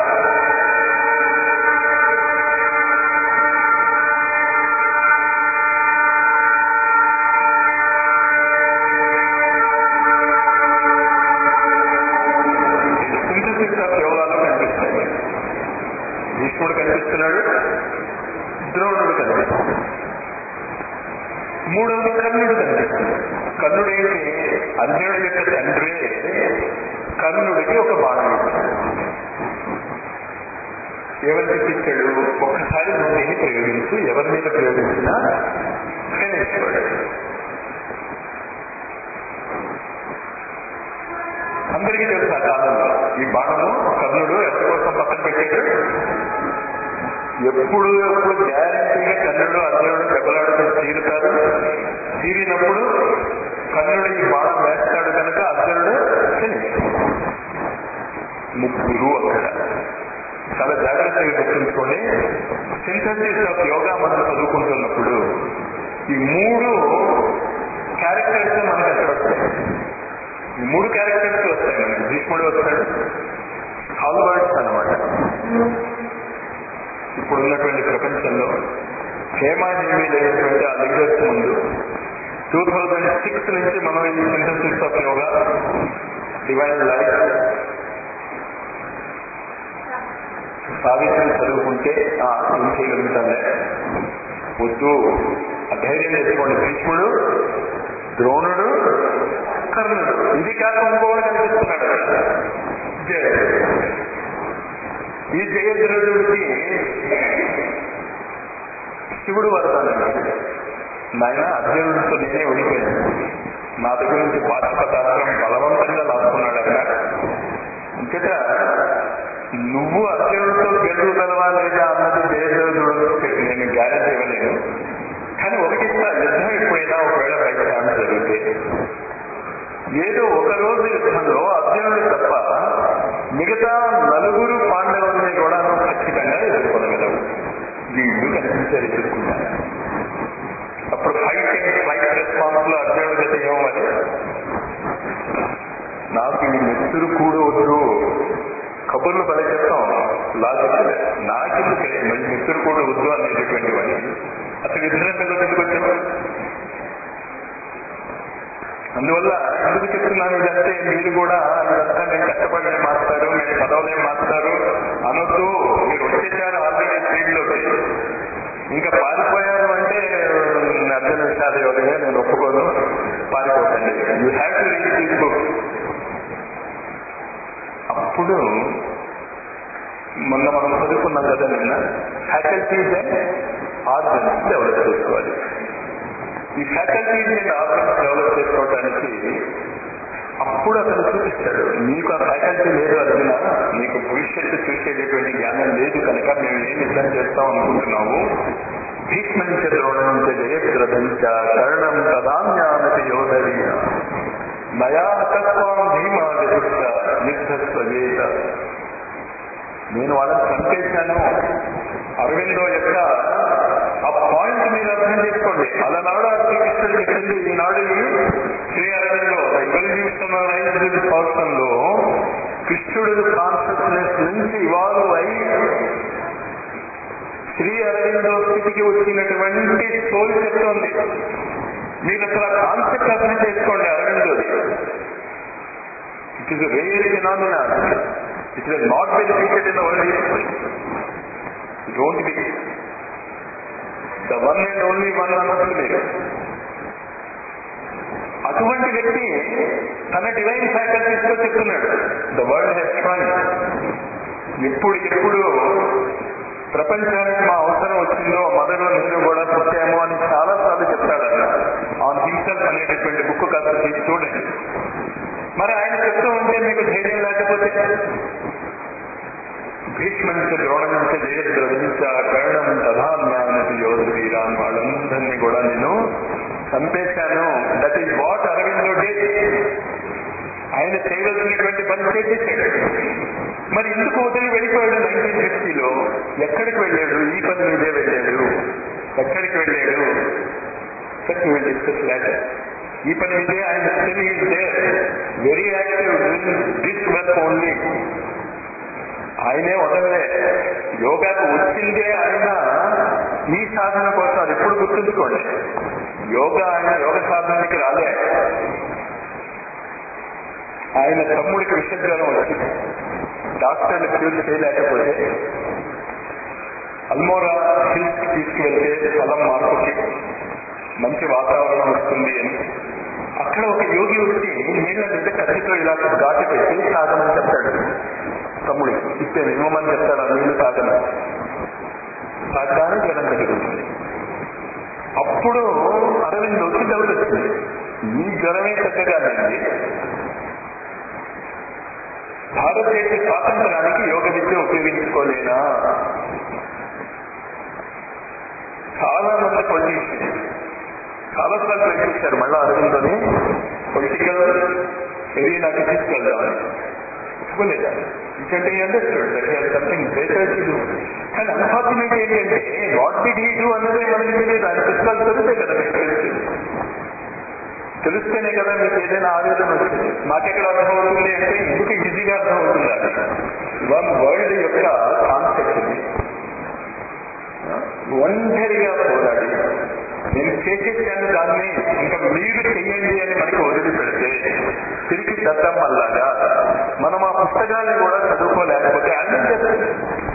సింథసిస్ ఆఫ్ యోగాలో కనిపిస్తాయి భీష్ముడు కనిపిస్తున్నాడు ద్రోణుడు కనిపిస్తున్నాడు మూడవది కర్ణుడు కనిపిస్తున్నాడు కర్ణుడు ఏంటి అర్జునుడి యొక్క తండ్రి కర్ణుడికి ఒక బాణం ఇచ్చాడు ఎవరు తెప్పించాడు ఒక్కసారి నువ్వు దీన్ని ప్రయోగించు ఎవరి మీద ప్రయోగించినా ఫినిష్ అందరికీ తెలుసు ఆ కాలంలో ఈ బాణము కర్ణుడు ఎవరి కోసం పక్కన పెట్టాడు ఎప్పుడు ఎప్పుడు గ్యారంటీగా కర్ణుడు అర్జునుడు దెబ్బలాడుకుని తీరుతారు తీరినప్పుడు కర్ణుడు ఈ బాణం వేస్తాడు కనుక అర్జునుడు ఫినిష్ ముగ్గురు అక్కడ చాలా జాగ్రత్తగా గుర్తుంచుకొని సింథసిస్ ఆఫ్ యోగా మనం చదువుకుంటున్నప్పుడు ఈ మూడు క్యారెక్టర్స్ మనకి అక్కడ వస్తాయి ఈ మూడు క్యారెక్టర్స్ వస్తాయి మనకి భీష్ముడు వస్తాడు హాల్వర్డ్స్ అనమాట ఇప్పుడున్నటువంటి ప్రపంచంలో హేమాహేమి లేనటువంటి ఆ లీడర్స్ ముందు టూ థౌజండ్ సిక్స్ నుంచి మనం ఈ synthesis of yoga divine life Savitri చదువుకుంటే ఆ, ఏం చేయగలుగుతానే వద్దు అధైర్యం తెచ్చుకోండి భీష్ముడు ద్రోణుడు కర్ణుడు ఇది కాక ఇంకోటి కనిపిస్తున్నాడు అక్కడ. జయద్రథుడు. ఈ జయద్రథుడికి శివుడు వరదానండి నాయన అర్జునుడితో నేనే ఓడిపోయాను నా దగ్గర నుంచి పాశుపతాస్త్రం బలవంతంగా లాక్కున్నాడు అక్కడ అంతేట నువ్వు అర్జునుడితో గెలుగలవా లేదా అన్నది జయద్రథుడితో అంటే ఏదో ఒక రోజు యుద్ధంలో అర్జునుడు తప్ప మిగతా నలుగురు పాండవుల్ని కూడా ఖచ్చితంగా ఎదుర్కొనగలవు వీళ్ళు కనిపించారు ఎదుర్కొంటారు అప్పుడు ఫైట్ అండ్ ఫ్లైట్ రెస్పాన్స్ లో అర్జునుడు గత ఏమని నాకు ఈ నెత్తురు కూడా వద్దు కబుర్లు పడే చెప్తాం లాజిక్ నాకెందుకు మళ్ళీ నెత్తురు కూడా వద్దు అనేటటువంటి వాడిని అసలు యుద్ధం పిల్లలు ఎందుకు వచ్చారు అందువల్ల ఎందుకు చెప్తున్నాను ఇదంటే మీరు కూడా ఇదంతా నేను కష్టపడిన మాస్తారు మీరు పదవులేం మాస్తారు అనొద్దు మీరు వచ్చేసారు ఆల్రెడీ ఫీల్డ్ లోకి ఇంకా పారిపోయారు అంటే అర్థం విషయాలు ఎవరిగా నేను ఒప్పుకోను పారిపోకండి you have to read this book అప్పుడు మొన్న మనం చదువుకున్నాం కదా నిన్న ఫ్యాకల్టీస్ అండ్ ఆర్గన్స్ డెవలప్ చేసుకోవాలి ఈ ఫ్యాకల్టీస్ అండ్ ఆర్గన్స్ డెవలప్ చేసుకోవడానికి అప్పుడు అతను చూపిస్తాడు నీకు ఆ ఫ్యాకల్టీ లేదు అర్జున నీకు భవిష్యత్తు చూసేటటువంటి జ్ఞానం లేదు కనుక మేము ఏం యుద్ధం చేస్తాం అనుకుంటున్నావు భీష్మంచ ద్రోణంచ జయద్రథంచ కర్ణం తదాన్యానతి యోధవీయ నయా తత్వం భీమా విదుష్ట యుద్ధస్వజేత నేను వాళ్ళని చంపేశాను అరవిందో యొక్క ఆ పాయింట్ మీరు అర్థం చేసుకోండి అలనాడు శ్రీకృష్ణుడు చెప్పింది ఈనాడు శ్రీ అరవిందో ఎవల్యూషనలైజ్డ్ పర్సన్ లో కృష్ణుడు కాన్షియస్నెస్ నుంచి ఇవాల్వ్ అయి శ్రీ అరవిందో స్థితికి వచ్చినటువంటి సోల్ చెప్తోంది మీరు అసలు ఆ కాన్సెప్ట్ అర్థం చేసుకోండి అరవిందోది it is rare phenomena it is not be repeated in world history don't be the one and only one అన్నట్లు మీరు అటువంటి వ్యక్తి తన డివైన్ ఫ్యాకల్టీస్ తో చెప్తున్నాడు ద వరల్డ్ హెస్ ఫన్ ఎప్పుడు ఎప్పుడు ప్రపంచానికి మా అవసరం వచ్చిందో మొదలు నేను కూడా పుట్టాము అని చాలా సార్లు చెప్తాడు అన్న ఆన్ హింసెల్ఫ్ అనేటటువంటి బుక్ కాస్త తీసి చూడండి మరి ఆయన చెప్తూ ఉంటే మీకు ధైర్యం లేకపోతే భీష్మంచ ద్రోణంచ జయద్రవించ కర్ణం తధాన్యానతి యోధవీరాన్ వాళ్ళందరినీ కూడా నేను చంపేశాను that is what Aurobindo day ఆయన చేయవలసినటువంటి పని చేసేసాడు మరి ఎందుకు వదిలి వెళ్ళిపోయాడు నైన్టీన్ ఫిఫ్టీలో ఎక్కడికి వెళ్ళాడు ఈ పని మీదే వెళ్ళాడు ఎక్కడికి వెళ్ళాడు సచ్ విల్ డిస్కస్ లేటర్ ఈ పని మీదే ఆయన still is there very active this work only ఆయనే వదలలే యోగాకు వచ్చిందే ఆయన ఈ సాధన కోసం అది ఎప్పుడు గుర్తుంచుకోండి యోగా ఆయన యోగ సాధనకి రాలే ఆయన తమ్ముడికి విషజ్వరం వచ్చింది డాక్టర్లు క్యూర్ చేయలేకపోతే అల్మోరా హిల్స్ తీసుకువెళ్తే స్థలం మార్పుకి మంచి వాతావరణం వస్తుంది అని అక్కడ ఒక యోగి వచ్చి నీళ్ళ మీద కత్తితో ఇలా ఘాటు పెట్టి తాగమని చెప్తాడు తమ్ముడికి ఇస్తే ఇవ్వమని చెప్తాడు ఆ నీళ్లు తాగను తాగడానికి జ్వరం తగ్గుతుంది అప్పుడు అరవింద్ వచ్చి డౌట్ వచ్చింది ఈ జ్వరమే తగ్గగానండి భారతదేశ స్వాతంత్రానికి యోగ విద్య ఉపయోగించుకోలేనా చాలా మంది పొలిటీషియన్స్ చాలా సార్లు ట్రై చేశారు మళ్ళా అరవిందని పొలిటికల్ ఏరియాకి తీసుకెళ్దామని ఒప్పుకోలేదా ఎందుకంటే understood that has something better to do కానీ అన్ఫార్చునేట్ ఏంటంటే వాట్ డి డీ డూ అన్నదే మనకి తెలియదు ఆయన పుస్తకాలు చదివితే కదా మీకు తెలిసింది తెలిస్తేనే కదా మీకు ఏదైనా ఆవేదన వచ్చింది మాకెక్కడ అర్థమవుతుంది అంటే ఎందుకు ఈజీగా అర్థమవుతుంది అది వన్ వరల్డ్ యొక్క కాన్సెప్ట్ ఇది ఒంటరిగా పోరాడి నేను చేసేసాను దాన్ని ఇంకా మీరు చెయ్యండి అని మనకి వదిలిపెడితే తిరిగి దద్దమ్మల్లాగా మనం ఆ పుస్తకాన్ని కూడా చదువుకోలేకపోతే అర్థం చేస్తుంది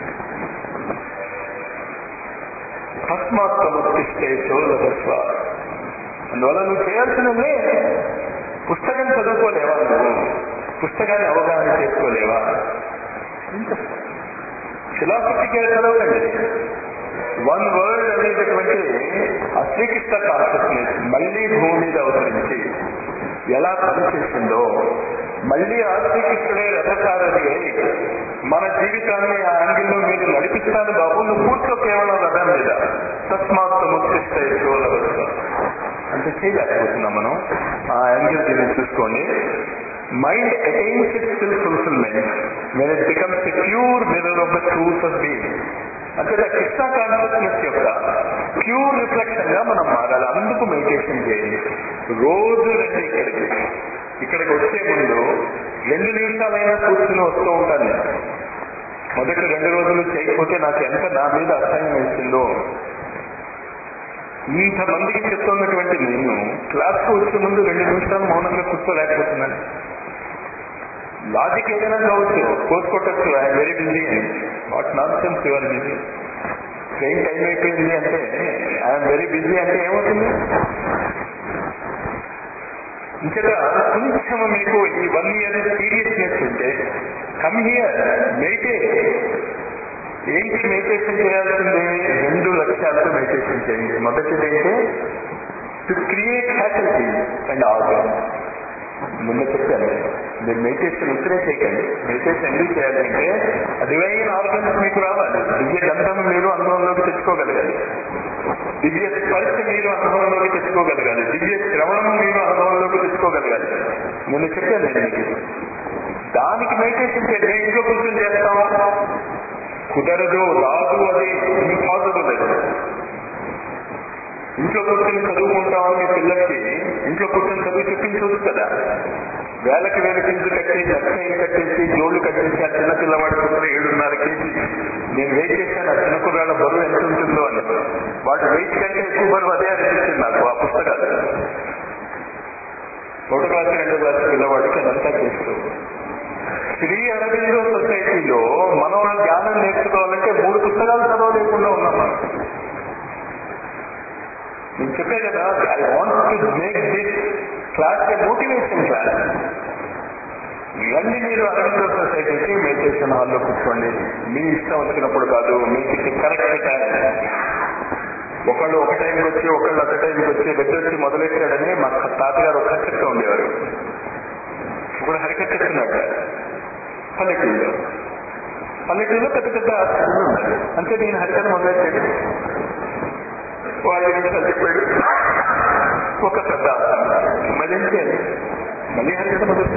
తస్మాత్మృష్టే చోళస్వ అందువల్ల నువ్వు చేయాల్సినదే పుస్తకం చదువుకోలేవా నువ్వు పుస్తకాన్ని అవగాహన చేసుకోలేవా ఫిలాసఫీకి చదవకండి వన్ వరల్డ్ అనేటటువంటి ఆ శ్రీకృష్ణ కాన్షియస్నెస్ మళ్ళీ భూమి మీద అవతరించి ఎలా పనిచేసిందో మళ్ళీ ఆ శ్రీకృష్ణుడే రథసారథి అయి మన జీవితాన్ని ఆ యాంగిల్లో మీరు నడిపిస్తాను బాబు నువ్వు కూర్చో కేవలం రథం మీద తస్మాత్ ముత్తిష్ట యశోలవస్వ అంటే చేయలేకపోతున్నాం మనం ఆ యాంగిల్ దీన్ని చూసుకోండి mind attains itself fulfilment when it becomes a pure mirror of the truth of being అంటే కృష్ణ కాన్షియస్నెస్ యొక్క ప్యూర్ రిఫ్లెక్షన్ గా మనం మారాలి అందుకు మెడిటేషన్ చేయండి రోజు రండి ఇక్కడికి ఇక్కడికి వచ్చే ముందు రెండు నిమిషాలైనా కూర్చుని వస్తూ ఉంటాను నేను మొదటి రెండు రోజులు చేయకపోతే నాకు ఎంత నా మీద అసహ్యం వేసిందో ఇంతమందికి చెప్తున్నటువంటి నేను క్లాస్కు వచ్చే ముందు రెండు నిమిషాలు మౌనంగా కూర్చోలేకపోతున్నాను లాజిక్ ఏదైనా కావచ్చు కోసుకోవచ్చు ఐఎమ్ వెరీ బిజీ అని what not sense you're busy train time అయిపోయింది అంటే ఐఎమ్ వెరీ బిజీ అంటే ఏమవుతుంది ఇంకగా కొంచెం మీకు ఈ వన్ ఇయర్ సీరియస్నెస్ ఉంటే కమ్ హియర్ మెడిటేట్ ఏంటి మెడిటేషన్ చేయాల్సింది రెండు లక్ష్యాలతో మెడిటేషన్ చేయండి మొదటిది ఏంటి to create faculty and organ నిన్న చెప్పాను మీరు మెడిటేషన్ ఇక్కడే చేయకండి మెడిటేషన్ ఎందుకు చేయాలంటే డివైన్ ఆర్గన్స్ మీకు రావాలి దివ్య గంధం మీరు అనుభవంలోకి తెచ్చుకోగలగాలి దివ్య స్పర్శ మీరు అనుభవంలోకి తెచ్చుకోగలగాలి దివ్య శ్రవణము మీరు అనుభవంలోకి తెచ్చుకోగలగాలి నిన్న చెప్పాను నేను మీకు దానికి మెడిటేషన్ చేయండి మేము ఇంట్లో కూర్చొని చేస్తాము కుదరదు రాదు అది ఇంపాసిబుల్ అది ఇంట్లో కూర్చొని చదువుకుంటామని మీ పిల్లలకి ఇంట్లో కూర్చొని చదువు చెప్పించవచ్చు కదా వేలకి వేల ఫీజు కట్టేసి అక్షయం కట్టేసి జోళ్లు కట్టేసి ఆ చిన్న పిల్లవాడి పుత్ర ఏడున్నర కేజీ నేను వెయిట్ చేశాను ఆ చిన్న కుర్రాళ్ళ బరువు ఎంత ఉంటుందో అని వాటి వెయిట్ కంటే ఎక్కువ బరువు అదే అనిపించింది నాకు ఆ పుస్తకాలు ఒకటో క్లాస్ రెండో క్లాస్ పిల్లవాడికి అదంతా చేస్తూ శ్రీ అరవిందో సొసైటీలో మనం జ్ఞానం నేర్చుకోవాలంటే మూడు పుస్తకాలు చదవలేకుండా ఉన్నాం మనం నేను చెప్పే కదా I want to make this class a motivation class ఇవన్నీ మీరు అరవిందో సొసైటీకి మెడిటేషన్ హాల్లో కూర్చోండి మీ ఇష్టం వచ్చినప్పుడు కాదు మీకు కరెక్ట్ టైం ఒకళ్ళు ఒక టైంకి వచ్చి ఒకళ్ళు ఒక టైంకి వచ్చి వచ్చి మొదలెట్టాడని మా తాతగారు ఒక చెప్తూ ఉండేవారు ఇప్పుడు హరికథ చెప్తున్నాడు పల్లెటూరులో పల్లెటూరులో పెద్ద పెద్ద చదువులు ఉన్నాయి అంటే నేను హరికథ మొదలెట్టాడు ఓ ఐదు నిమిషాలు చెప్పాడు ఒక పెద్ద మళ్ళీ ఏం చేయాలి మళ్ళీ హరికథ మొదలు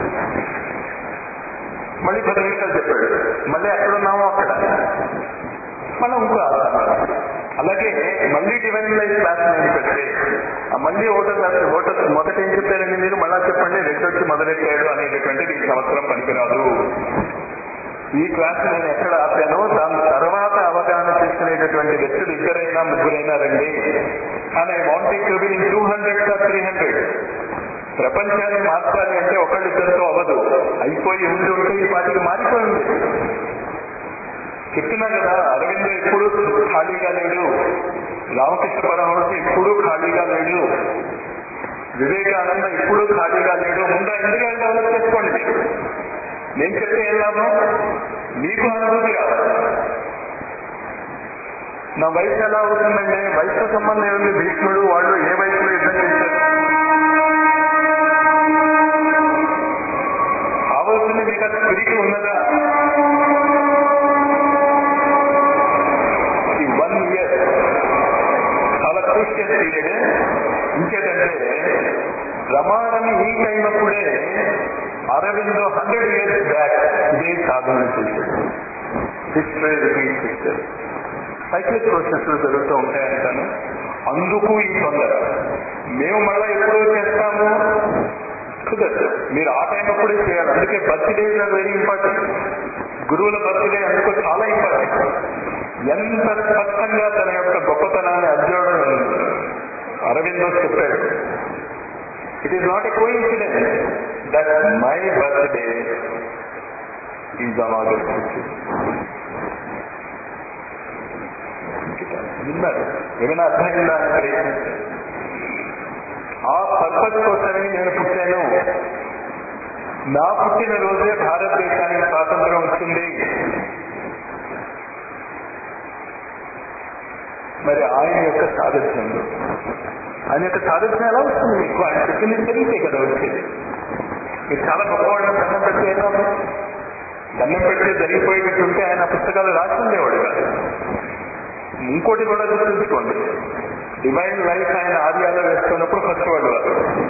మళ్ళీ పది నిమిషాలు చెప్పాడు మళ్ళీ ఎక్కడున్నామో అక్కడ మనం ఇంకో అలాగే మళ్ళీ డివైన్ లైఫ్ క్లాస్ నేను పెడితే ఆ మళ్ళీ ఓటర్ క్లాస్ ఓటర్ మొదట ఏం చెప్పారండి మీరు మళ్ళా చెప్పండి రెండు వచ్చి మొదలెట్టాడు అనేటటువంటిది ఈ సంవత్సరం పనికిరాదు ఈ క్లాస్ నేను ఎక్కడ ఆపానో దాని తర్వాత అవగాహన చేసుకునేటటువంటి వ్యక్తులు ఇద్దరైనా ముగ్గురైనా రండి కానీ I want to be in two hundred or three hundred ప్రపంచాన్ని మార్చాలి అంటే ఒకళ్ళిద్దరితో అవ్వదు అయిపోయి ఉండి ఉంటే ఈ పాటికి మారిపోయింది చెప్తున్నా కదా అరవింద్ ఎప్పుడు ఖాళీగా లేడు రామకృష్ణ పరమహంస ఎప్పుడూ ఖాళీగా లేడు వివేకానంద ఎప్పుడూ ఖాళీగా లేడు ముందు ఎందుకు డెవలప్ చేసుకోండి మీరు నేను చెప్తే ఏం లాభం మీకు అనుభూతి రావాలి నా వయసు ఎలా అవుతుందండి వయసుతో సంబంధం ఏముంది భీష్ముడు వాళ్ళు ఏ వయసులో యుద్ధం చేశారు కావాల్సింది మీకు ఆ స్పిరిట్ ఉన్నదా ఈ వన్ ఇయర్ చాలా క్రూషియల్ పీరియడ్ ఇంకేటంటే రమారమి ఈ టైం అప్పుడే అరవిందో హండ్రెడ్ ఇయర్స్ బ్యాక్ ఇదే సాధన చేశాడు హిస్టరీ రిపీట్ చేశారు సైక్లిక్ ప్రాసెస్ జరుగుతూ ఉంటాయంటాను అందుకు ఈ తొందర మేము మళ్ళా ఎప్పుడో చేస్తాము కుదరదు మీరు ఆ టైం అప్పుడే చేయాలి అందుకే బర్త్డే వెరీ ఇంపార్టెంట్ గురువుల బర్త్డే అందుకు చాలా ఇంపార్టెంట్ ఎంత స్పష్టంగా తన యొక్క గొప్పతనాన్ని అర్జునుడు అరవిందో చెప్పాడు it is not a coincident that my birthday is on August విన్నారు ఏమైనా అర్థమైందా ఆ పర్పస్ కోసమే నేను పుట్టాను నా పుట్టిన రోజే భారతదేశానికి స్వాతంత్రం వచ్చింది మరి ఆయన యొక్క సాదృశ్యంలో ఆయన యొక్క సాదృశ్యం ఎలా వస్తుంది మీకు ఆయన చెప్పింది తెలియతే కదా వచ్చేది మీరు చాలా గొప్పవాళ్ళని దండం పెడితే ఏం లాభం దండం పెడితే జరిగిపోయేటట్టుంటే ఆయన పుస్తకాలు రాసి ఉండేవాడు కాదు ఇంకోటి కూడా గుర్తుంచుకోండి డివైన్ లైఫ్ ఆయన ఆర్యాలో వేస్తున్నప్పుడు ఫస్ట్ వరల్డ్ వార్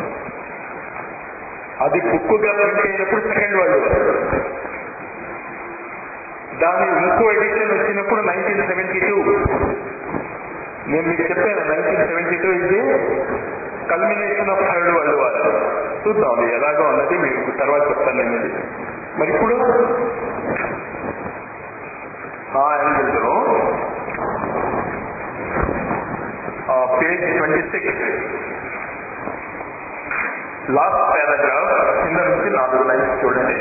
అది బుక్గా ప్రింట్ అయినప్పుడు సెకండ్ వరల్డ్ వార్ దాని ఇంకో ఎడిషన్ వచ్చినప్పుడు నైన్టీన్ సెవెంటీ టూ నేను మీకు చెప్పాను నైన్టీన్ సెవెంటీ టూ ఇది culmination of third world war చూద్దాం అది ఎలాగో అన్నది మీకు తర్వాత చెప్తాను నేను ఇది. మరి ఇప్పుడు ఆ యాంగిల్లో page twenty six last paragraph కింద నుంచి నాలుగు లైన్స్ చూడండి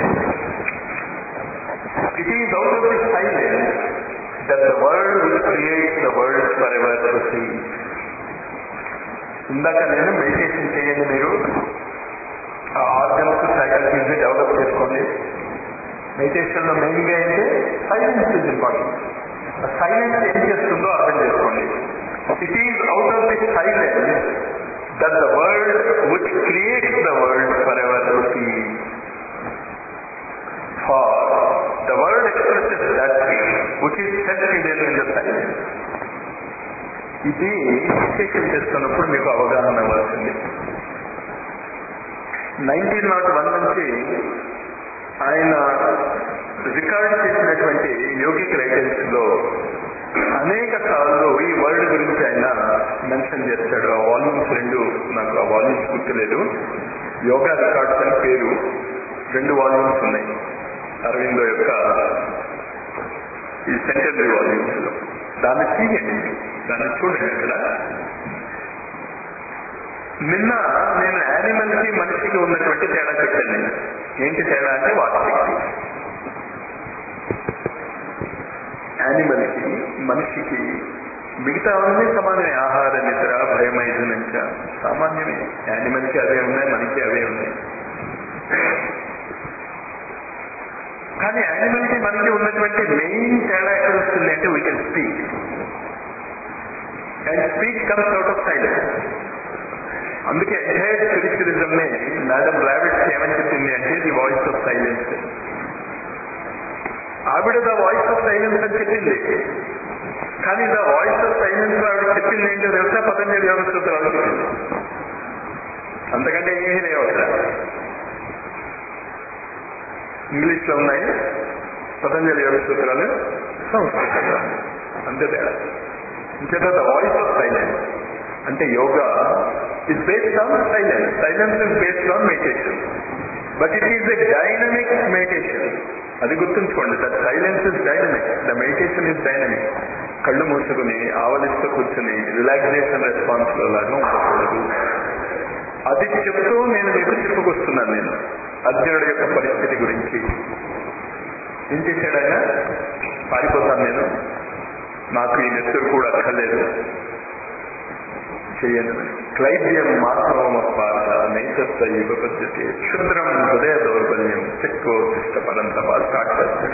it is out of the silence that the world will create the world for ever proceed ఇందాక నేను మెడిటేషన్ చేయండి మీరు ఆ ఆర్గన్స్ ఫ్యాకల్టీస్ డెవలప్ చేసుకోండి మెడిటేషన్ లో మెయిన్ గా ఏంటి సైలెన్స్ ఇస్ ఇంపార్టెంట్ సైలెన్స్ ఏం చేస్తుందో అర్థం చేసుకోండి it is out of the silence that the world which creates the world for ever proceed far the world expresses that which is set hidden in the silence ఇది విశ్లేషణ చేస్తున్నప్పుడు మీకు అవగాహన అవ్వాల్సింది నైన్టీన్ నాట్ వన్ నుంచి ఆయన record చేసినటువంటి yogic writers లో అనేక సార్లు ఈ వరల్డ్ గురించి ఆయన మెన్షన్ చేస్తాడు ఆ వాల్యూమ్స్ రెండు నాకు ఆ వాల్యూమ్స్ గుర్తులేదు యోగా రికార్డ్స్ అని పేరు రెండు వాల్యూమ్స్ ఉన్నాయి అరవిందో యొక్క ఈ సెకండరీ వాల్యూమ్స్ లో దాన్ని తీయండి దాన్ని చూడండి ఇక్కడ నిన్న నేను యానిమల్ కి మనిషికి ఉన్నటువంటి తేడా చెప్పాను నేను ఏంటి తేడా అంటే వాక్శక్తి యానిమల్ కి మనిషికి మిగతా అన్నీ సమానమే ఆహార నిద్ర భయమైదనంచ సామాన్యమే యానిమల్ కి అవే ఉన్నాయి మనకి అవే ఉన్నాయి కానీ యానిమల్ కి మనకి ఉన్నటువంటి మెయిన్ తేడా ఎక్కడ వస్తుంది అంటే we can speak and speech comes out of silence అందుకే ఎంటైర్ స్పిరిచువలిజం ని మేడం రాబిట్స్ ఏమని చెప్పింది అంటే ది వాయిస్ ఆఫ్ సైలెన్స్ ఆవిడ ద వాయిస్ ఆఫ్ సైలెన్స్ అని చెప్పింది కానీ ద వాయిస్ ఆఫ్ సైలెన్స్ ఆవిడ చెప్పింది ఏంటో తెలుసా పతంజలి యోగ సూత్రాలు చెప్పింది అంతకంటే ఏమీ లేవు అక్కడ ఇంగ్లీష్ లో ఉన్నాయి పతంజలి యోగ సూత్రాలు సంస్కృతంలో అంతే తేడా ఇంకేత ద వాయిస్ ఆఫ్ సైలెన్స్ అంటే yoga is based on silence silence is based on meditation but it is a dynamic meditation అది గుర్తుంచుకోండి that silence is dynamic the meditation is dynamic కళ్ళు మూసుకుని ఆవలిస్తూ కూర్చుని రిలాక్సేషన్ రెస్పాన్స్ లో లాగా ఉండకూడదు అది చెప్తూ నేను మీకు చెప్పుకొస్తున్నాను నేను అర్జునుడి యొక్క పరిస్థితి గురించి ఏం చేశాడు ఆయన పారిపోతాను నేను నాకు ఈ నెత్తురు కూడా అక్కర్లేదు చేయను క్లైబ్యం మాత్రం పాత నైతత్వ యుగ పద్ధతి క్షుద్రం హృదయ దౌర్బల్యం చెక్కో ఇష్టపడంత స్టార్ట్ చేస్తాడు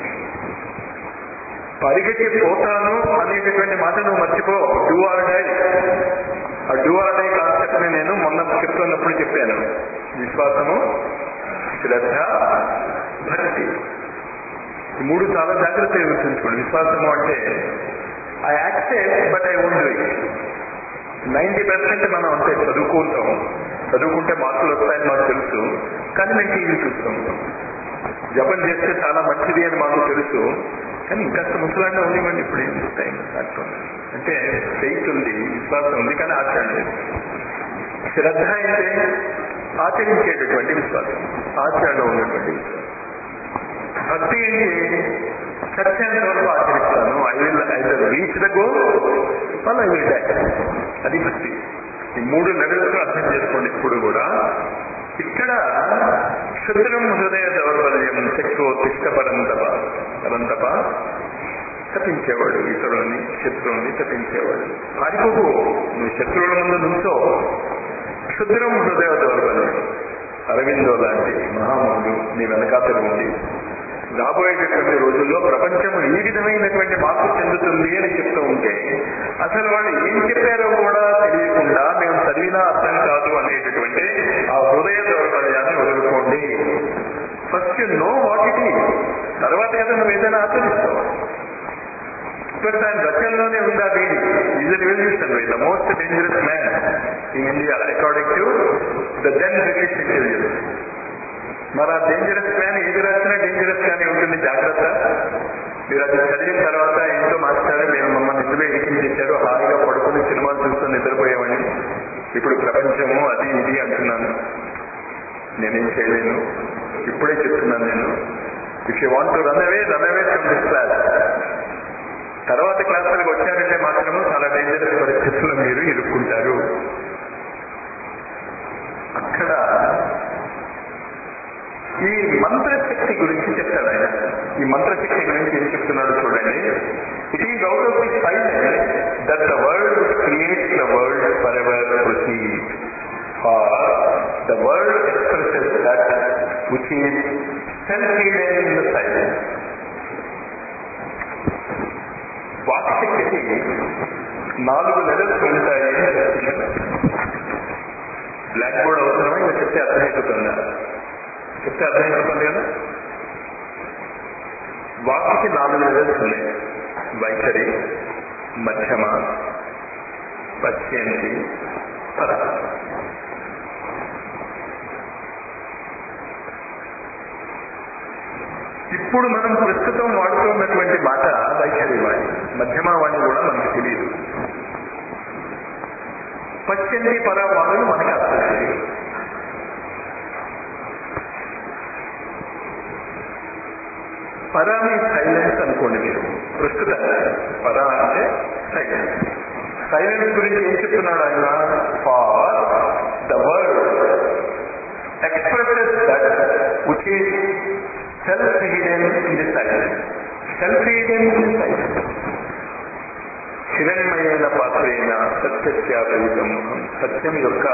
పరిగెత్తి పోతాను అనేటటువంటి మాట నువ్వు మర్చిపో డూ ఆర్ డై ఆ డూ ఆర్ డై కాన్సెప్ట్ ని నేను మొన్న చెప్తున్నప్పుడు చెప్పాను విశ్వాసము శ్రద్ధ భక్తి ఈ మూడు చాలా జాగ్రత్తగా గుర్తుంచుకోండి విశ్వాసము అంటే I accept but I won't do it ninety percent మనం అంతే చదువుకుంటాం చదువుకుంటే మార్కులు వస్తాయని మాకు తెలుసు కానీ మేము టీవీ చూస్తాం జపం చేస్తే చాలా మంచిది అని మాకు తెలుసు కానీ ఇంకా ముసలాండ ఉండేవండి ఇప్పుడు ఏం టైం అంటుంది అంటే ఫెయిత్ ఉంది విశ్వాసం ఉంది కానీ ఆచరణ లేదు శ్రద్ధ అంటే ఆచరించేటటువంటి విశ్వాసం ఆచరణలో ఉన్నటువంటి విశ్వాసం భక్తి ఏంటి సత్యాన్ని వరకు ఆచరిస్తాను I will either reach the goal వల్ ఐ విల్ డై అది భక్తి ఈ మూడు లెవెల్స్ అర్థం చేసుకోండి ఇప్పుడు కూడా ఇక్కడ శత్రుం హృదయ దౌర్బల్యం చెక్కు తిష్టపరంతప పరంతప తప్పించేవాడు ఇతరులని శత్రువుని తప్పించేవాడు పారిపోకు నువ్వు శత్రువుల ముందు నుంచో క్షుద్రం హృదయ దౌర్బల్యం అరవిందో లాంటి మహామహుడు నీ వెనకాతలు ఉంది రాబోయేటటువంటి రోజుల్లో ప్రపంచం ఈ విధమైనటువంటి మార్పు చెందుతుంది అని చెప్తూ ఉంటే అసలు వాళ్ళు ఏం చెప్పారో కూడా తెలియకుండా మేము చదివినా అర్థం కాదు అనేటటువంటి ఆ హృదయ దౌర్బల్యాన్ని వదులుకోండి first you know what it is తర్వాత కదా నువ్వు ఏదైనా ఆచరిస్తావు అఫ్కోర్స్ ఆయన రచనలోనే ఉందా వేడి is revolution the most dangerous man in India according to the then British intelligence మరి ఆ డేంజరస్ మ్యాన్ ఏది రాసినా డేంజరస్ గానే ఉంటుంది జాగ్రత్త మీరు అది చదివిన తర్వాత ఇంట్లో మాస్టర్ మేము మమ్మల్ని నిద్రలో ఎక్కించేశారు హాయిగా పడుకుని సినిమాలు చూస్తూ నిద్రపోయేవాడిని ఇప్పుడు ప్రపంచము అది ఇది అంటున్నాను నేనేం చేయలేను ఇప్పుడే చెప్తున్నాను నేను if you want to run away run away from this class తర్వాత క్లాసులకు వచ్చారంటే మాత్రము చాలా డేంజరస్ పరిస్థితుల్లో మీరు ఇరుక్కుంటారు అక్కడ ఈ మంత్రశక్తి గురించి చెప్తాడు ఆయన ఈ మంత్రశక్తి గురించి ఏం చెప్తున్నాడు చూడండి it is out of the silence that the world create the world for ever proceed far the world expresses that which is self in the silence వాక్శక్తికి నాలుగు లెవెల్స్ ఉంటాయి అని చెప్తున్నాడు బ్లాక్ బోర్డ్ అవసరమా ఇంకా చెప్తే అర్థమైపోతుందా చెప్తే అర్థమైపోతుంది కదా వాక్కి నాలుగు లెవెల్స్ ఉన్నాయి వైఖరి మధ్యమ పశ్యంతి పర ఇప్పుడు మనం ప్రస్తుతం వాడుతున్నటువంటి మాట వైఖరి వాణి మధ్యమ వాణి కూడా మనకు తెలియదు పశ్యంతి పర వాణులు మనకి అర్థం తెలియదు పరాని సైలెన్స్ అనుకోండి మీరు ప్రస్తుతంగా పరా అంటే సైలెన్స్ సైలెన్స్ గురించి ఏం చెప్తున్నాడు ఆయన for the world expresses that which is self hidden in the silence self hidden in the silence హిరణ్మయైన పాత్రైన సత్యత్యాపూతం సత్యం యొక్క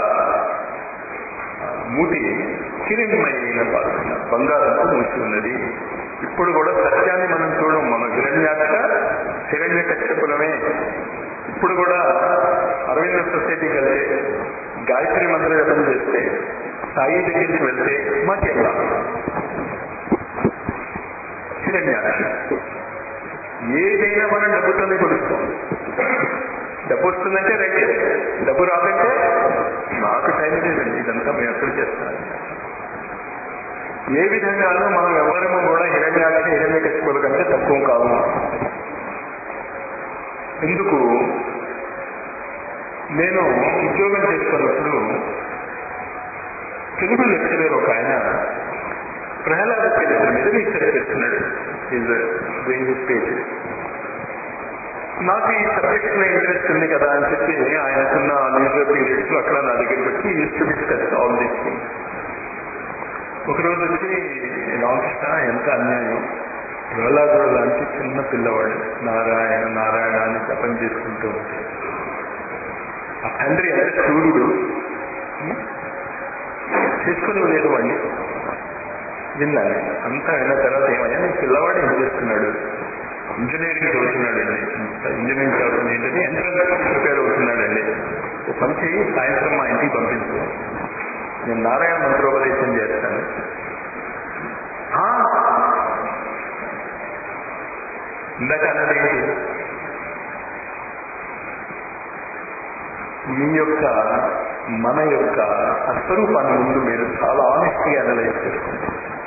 మూటి హిరణ్మయైన పాత్ర బంగారంతో మూసి ఉన్నది ఇప్పుడు కూడా సత్యాన్ని మనం చూడం మనం హిరణ్యాక్ష హిరణ్య కశ్యపులమే ఇప్పుడు కూడా అరవింద సొసైటీకి వెళ్తే గాయత్రి మంత్ర జపం చేస్తే సాయి దగ్గరికి వెళ్తే మాకేం రాదు హిరణ్యాక్ష ఏదైనా మనం డబ్బుతోనే కొలుస్తాం డబ్బు వస్తుందంటే రైతే డబ్బు రాదంటే నాకు టైం లేదండి ఇదంతా మేము ఎప్పుడు చేస్తాం ఏ విధంగానూ మనం ఎవరము కూడా హిరణ్యాక్ష హిరణ్య కచ్చిపుల కంటే తక్కువ కావు ఎందుకు నేను ఉద్యోగం చేస్తున్నప్పుడు తెలుగు లెక్చరర్ ఒక ఆయన ప్రహ్లాద చరిత్ర మీద రీసెర్చ్ చేస్తున్నాడు ఈజ్ డూయింగ్ హిస్ పేజ్ నాకు ఈ సబ్జెక్ట్ లో ఇంట్రెస్ట్ ఉంది కదా అని చెప్పి ఆయనకున్న లీజర్ పీరియడ్స్ లో అక్కడ నా దగ్గరికి వచ్చి use to discuss all these things ఒకరోజు వచ్చి రామకృష్ణ ఎంత అన్యాయం ప్రహ్లాదుడు లాంటి చిన్న పిల్లవాడు నారాయణ నారాయణ అని జపం చేసుకుంటూ ఉంటే ఆ తండ్రి ఎంత సూర్యుడు చేసుకుని లేదు వాడిని విన్నాను అంతా అయిన తర్వాత ఏమయ్యా నీ పిల్లవాడు ఏం చేస్తున్నాడు ఇంజనీరింగ్ చదువుతున్నాడండి ఇంజనీరింగ్ చదువుతుంది ఏంటంటే ఎంట్రన్స్ ప్రిపేర్ అవుతున్నాడండి ఓ పని చేయి సాయంత్రం మా ఇంటికి పంపించు నేను నారాయణ మంత్రోపదేశం చేస్తాను "ఆ." ఇందాక అన్నది ఏంటి మీ యొక్క మన యొక్క అస్వరూపాన్ని ముందు మీరు చాలా ఆనెస్ట్గా అనలైజ్ చేసుకోండి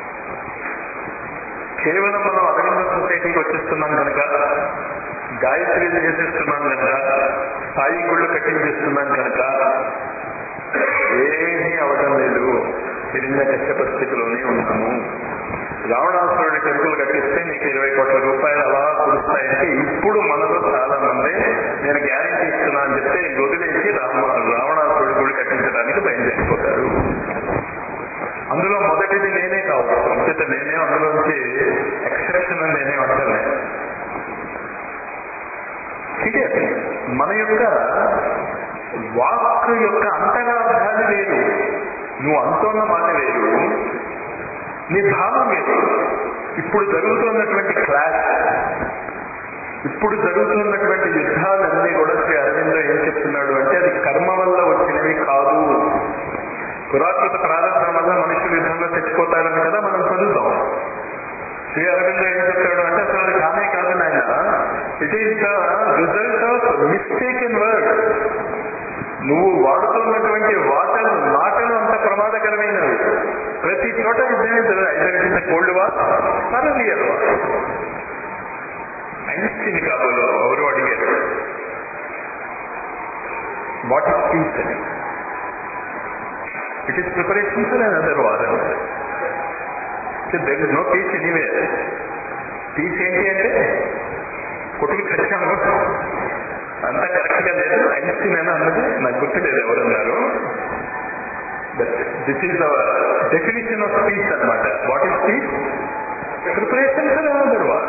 కేవలం మనం అరవింద సొసైటీకి వచ్చేస్తున్నాం కనుక గాయత్రి చేసేస్తున్నాం కనుక సాయి గుళ్ళు కట్టించేస్తున్నాం కనుక ఏమీ అవటం లేదు హిరణ్య కష్ట పరిస్థితిలోనే ఉన్నాము రావణాసురుడి టెంపుల్ కట్టిస్తే నీకు ఇరవై కోట్ల రూపాయలు అలా కురుస్తాయంటే ఇప్పుడు మనలో చాలా మంది నేను గ్యారెంటీ ఇస్తున్నా అని చెప్తే వదిలేసి రామ రావణాసురుడి గుడి కట్టించడానికి బయలుదేరిపోతారు అందులో మొదటిది నేనే కావచ్చు అంచేత నేనే అందులోంచి ఎక్సెప్షన్ నేనే అంటాను ఇదే మన యొక్క వాక్ యొక్క అంతరార్థాలు వేరు నువ్వు అంటున్న మాట వేరు నీ భావం వేరు ఇప్పుడు జరుగుతున్నటువంటి క్లాస్ ఇప్పుడు జరుగుతున్నటువంటి యుద్ధాలన్నీ కూడా శ్రీ అరవిందో ఏం చెప్తున్నాడు అంటే అది కర్మ వల్ల వచ్చినవి కాదు పురాకృత ప్రారంభం వల్ల మనుషులు యుద్ధంలో తెచ్చిపోతారని కదా మనం చదువుతాం శ్రీ అరవిందో ఏం చెప్తాడు అంటే అసలు అది కానే కాదు నాయన it it is the result of mistake word నువ్వు వాడుతున్నటువంటి వాటలు మాటలు అంత ప్రమాదకరమైనవి ప్రతి చోట ఇదే cold war real war Einstein కాబోలో ఎవరు అడిగారు వాట్ ఇస్ పీస్ అని it is preparation for another war అన్నారు there is no peace anyway peace ఏంటి అంటే కొట్టుకు చచ్చాము అంతా కరెక్ట్ గా లేదు ఐన్స్టీన్ అని అన్నది నాకు గుర్తులేదు ఎవరన్నారు but this is our definition of peace అనమాట what is peace preparation for another war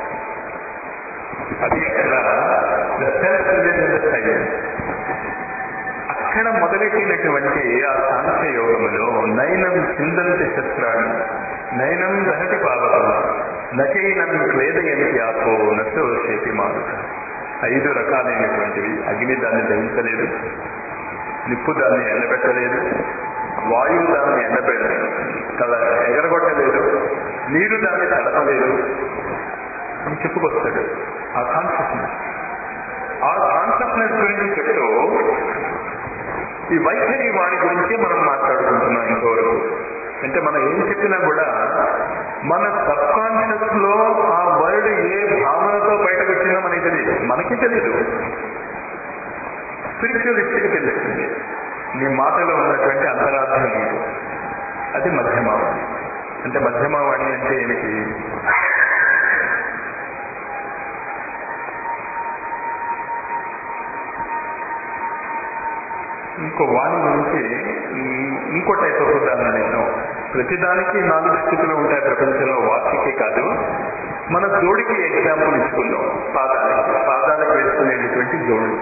అది ఇక్కడ ద సెల్ఫ్ సైలెన్స్ అక్కడ మొదలెట్టినటువంటి ఆ సాంఖ్య యోగములో నయనం చిందంతి శస్త్రాన్ని నయనం దహటి పావక నచైనం క్లేదయంతి ఆపో నశోషేతి మారుత ఐదు రకాలైనటువంటివి అగ్ని దాన్ని దహించలేదు నిప్పు దాన్ని ఎండబెట్టలేదు వాయువు దాన్ని ఎండబెట్ట తల ఎగరగొట్టలేదు నీరు దాన్ని తడపలేదు అని చెప్పుకొస్తాడు ఆ కాన్షియస్నెస్ ఆ కాన్షియస్నెస్ గురించి చెప్తూ ఈ వైఖరి వాణి గురించి మనం మాట్లాడుకుంటున్నాం ఇంతవరకు అంటే మనం ఏం చెప్పినా కూడా మన సబ్ కాన్షియస్ లో ఆ వర్డ్ ఏ భావనతో బయటకు వచ్చిందో మనకి తెలియదు మనకి తెలియదు స్పిరిచువలిస్ట్కి తెలుస్తుంది నీ మాటలో ఉన్నటువంటి అంతరార్థం ఏంటి అది మధ్యమావాణి అంటే మధ్యమావాణి అంటే ఏమిటి ఇంకో వాణి నుంచి ఇంకో టైప్ ఆఫ్ ఉదాహరణ నేను ప్రతిదానికి నాలుగు స్థితులు ఉంటాయి ప్రపంచంలో వాచికే కాదు మన జోడికి ఎగ్జాంపుల్ ఇచ్చుకుందాం పాదాలకి పాదాలకు వేసుకునేటటువంటి జోడు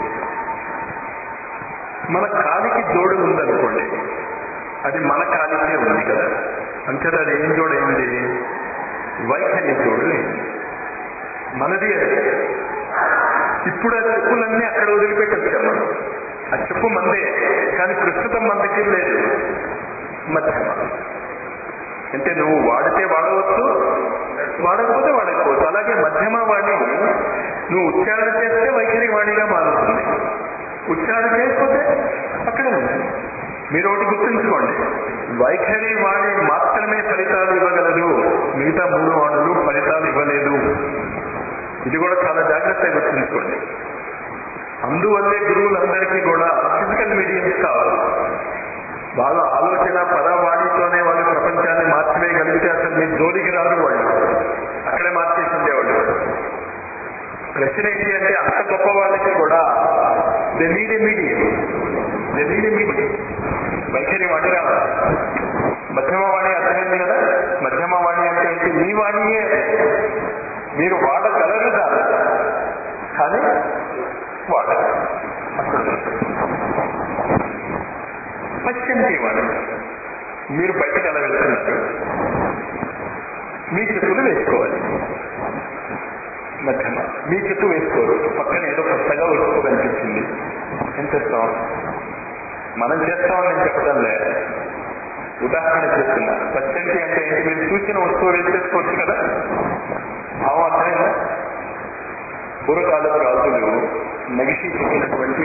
మన కాలికి జోడు ఉందనుకోండి అది మన కాలికే ఉంది కదా అంతేత అది ఏం జోడైంది వైఖరి జోడు మనది అది ఇప్పుడు ఆ చెప్పులన్నీ అక్కడ వదిలిపెట్టొచ్చాం మనం ఆ చెప్పు మందే కానీ ప్రస్తుతం మన దగ్గర లేదు మధ్యమ అంటే నువ్వు వాడితే వాడవచ్చు వాడకపోతే వాడకపోవచ్చు అలాగే మధ్యమ వాణి నువ్వు ఉచ్చారణ చేస్తే వైఖరి వాణిగా మారుతుంది ఉచ్చారణ చేయకపోతే అక్కడే ఉంటుంది మీరు ఒకటి గుర్తుంచుకోండి వైఖరి వాణి మాత్రమే ఫలితాలు ఇవ్వగలదు మిగతా మూడు వాణులు ఫలితాలు ఇవ్వలేదు ఇది కూడా చాలా జాగ్రత్తగా గుర్తుంచుకోండి అందువల్లే గురువులందరికీ కూడా ఫిజికల్ మీడియంస్ కావాలి వాళ్ళ ఆలోచన పదవాణితోనే వాళ్ళు ప్రపంచాన్ని మార్చివేయగలిగితే అసలు మీ జోలికి రాదు వాళ్ళు అక్కడే మార్చేసి ఉండేవాళ్ళు ప్రశ్న ఏంటి అంటే అంత గొప్ప వాళ్ళకి కూడా they need a medium they need a medium వైఖరి వాణి రావాలి మధ్యమ వాణి అర్థమైంది కదా మధ్యమ వాణి అంటే ఏంటి మీ వాణియే మీరు వాడగలరు దాన్ని కానీ వాడరు పశ్చంతి వాడు మీరు బయటకు ఎలా వెళ్తున్నారు మీ చెప్పులు వేసుకోవాలి మధ్యమ మీ చెట్టు వేసుకోరు పక్కన ఏదో కొత్తగా వస్తువు కనిపించింది ఏం చేస్తాం మనం చేస్తామని నేను చెప్పడం లే ఉదాహరణ చెప్తున్నా పచ్చంటి అంటే ఏంటి మీరు చూసిన వస్తువు వేసేసుకోవచ్చు కదా భావం అర్థమైందా పూర్వకాలపు రాజులు నగిషి చెప్పినటువంటి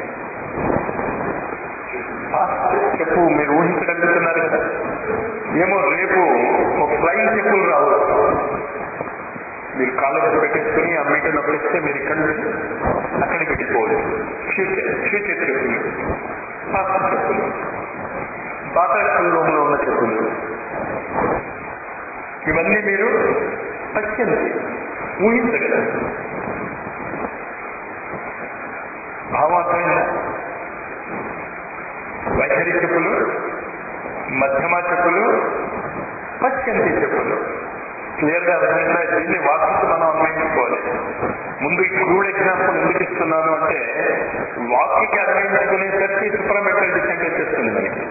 చెప్పు మీరు ఊహించగలుగుతున్నారు కదా ఏమో రేపు ఒక ఫ్లైన్ చెప్పులు రావచ్చు మీరు కాళ్ళకు పెట్టేసుకుని ఆ మీటర్ నొప్పేస్తే మీరు ఇక్కడ నుంచి అక్కడికి పెట్టిపోవచ్చు ఫ్యూచర్ ఫ్యూచర్ చెప్పులు పాత చెప్పులు పాత రూమ్ లో ఉన్న చెప్పులు ఇవన్నీ మీరు పశ్చింది ఊహించగలరు భావార్థమైందా వైఖరి చెప్పులు మధ్యమ చెప్పులు పశ్చంతి చెప్పులు క్లియర్ గా అర్థమైందా దీన్ని వాక్కి మనం అన్వయించుకోవాలి ముందు ఈ క్రూడ్ ఎగ్జాంపుల్ ఎందుకు ఇస్తున్నాను అంటే వాక్కి అన్వయించుకునేసరికి సుప్రమెంటల్ డిసెంట్ వచ్చేస్తుంది మనకి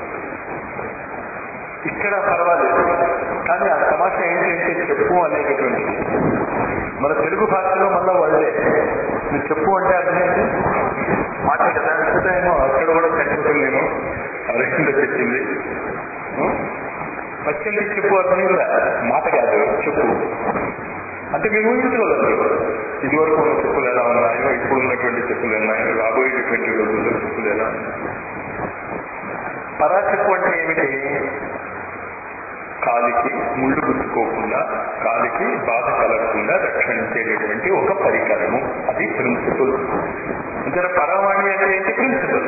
ఇక్కడ పర్వాలేదు కానీ ఆ సమస్య ఏంటంటే చెప్పు అనేటటువంటిది మన తెలుగు భాషలో మళ్ళా వాళ్ళే నువ్వు చెప్పు అంటే అర్థం ఏంటి మాట కదా ఏమో అక్కడ కూడా చనిపోతుందేమో అరవింద చెప్పింది పచ్చండి చెప్పు అర్థమైందా మాట కాదు చెప్పు అంటే మీరు ఊహించుకోగలరు ఇదివరకు ఉన్న చెప్పులు ఎలా ఉన్నాయో ఇప్పుడు ఉన్నటువంటి చెప్పులు ఎలా ఉన్నాయో రాబోయేటటువంటి రోజుల్లో చెప్పులు ఎలా ఉన్నాయో పరాచెప్పు అంటే ఏమిటి కాలికి ముళ్ళు గుచ్చుకోకుండా కాలికి బాధ కలగకుండా రక్షించేటటువంటి ఒక పరికరము అది ప్రిన్సిపల్ ఇతర పరవాణి అంటే ఏంటి ప్రిన్సిపల్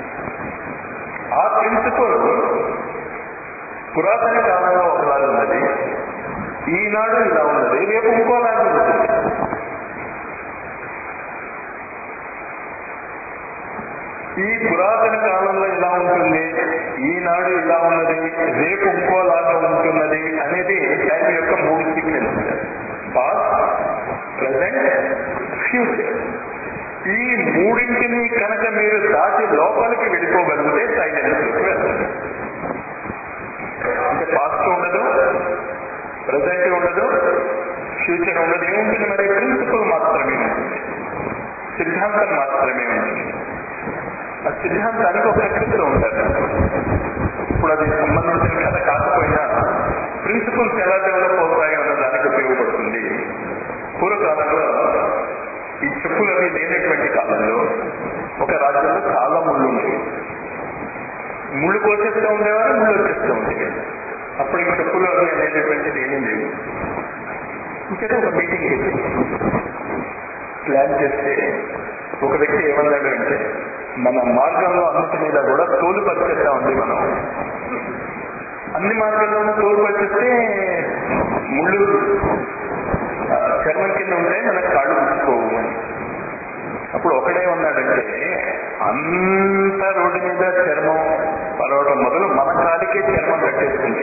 ఆ ప్రిన్సిపల్ పురాతన కాలంలో ఒకలాగా ఉన్నది ఈనాడు ఇలా ఉన్నది రేపు ఇంకోలాగా ఉంటుంది ఈ పురాతన కాలంలో ఇలా ఉంటుంది ఈనాడు ఇలా ఉన్నది రేపు ఇంకోలాగా ఉంటున్నది అనేది టైం యొక్క మూడు సీక్వెన్స్ పాస్ట్ ప్రజెంట్ ఫ్యూచర్ ఈ మూడింటిని కనుక మీరు దాటి లోపలికి వెళ్ళిపోగలిగితే సైలెన్స్ లోకి వెళ్తుంది అంటే పాస్ట్ ఉండదు ప్రజెంట్ ఉండదు ఫ్యూచర్ ఉండదు ఏముంటుంది మరి ప్రిన్సిపల్ మాత్రమే ఉంటుంది సిద్ధాంతం మాత్రమే ఉంటుంది ఆ సిద్ధాంతానికి ఒక ప్రకృతిలో ఉంటారు ఇప్పుడు అది సంబంధించిన కథ కాకపోయినా ప్రిన్సిపల్స్ ఎలా డెవలప్ అవుతాయో అన్న దానికి ఉపయోగపడుతుంది పూర్వకాలంలో ఈ చెప్పులు అవి లేనటువంటి కాలంలో ఒక రాజ్యంలో చాలా ముళ్ళు ఉండేవి ముళ్ళు కోసేస్తూ ఉండేవారు ముళ్ళు వచ్చేస్తూ ఉండేవి అప్పుడు ఈ చెప్పులు అవి అనేటటువంటిది ఏమీ లేవు ఇంకేదో ఒక మీటింగ్ చేసి ప్లాన్ చేస్తే ఒక వ్యక్తి ఏమన్నాడు అంటే మన మార్గంలో అన్నిటి మీద కూడా తోలు పరిచేస్తా ఉంది మనం అన్ని మార్గాల్లోనూ తోలు పరిచేస్తే ముళ్ళు ఆ, చర్మం కింద ఉంటే మనకు కాళ్ళు ముట్టుకోవు అని అప్పుడు ఒకడే ఉన్నాడంటే అంత రోడ్డు మీద చర్మం పరవటం మొదలు మన కాలికే చర్మం కట్టేసుకుంటే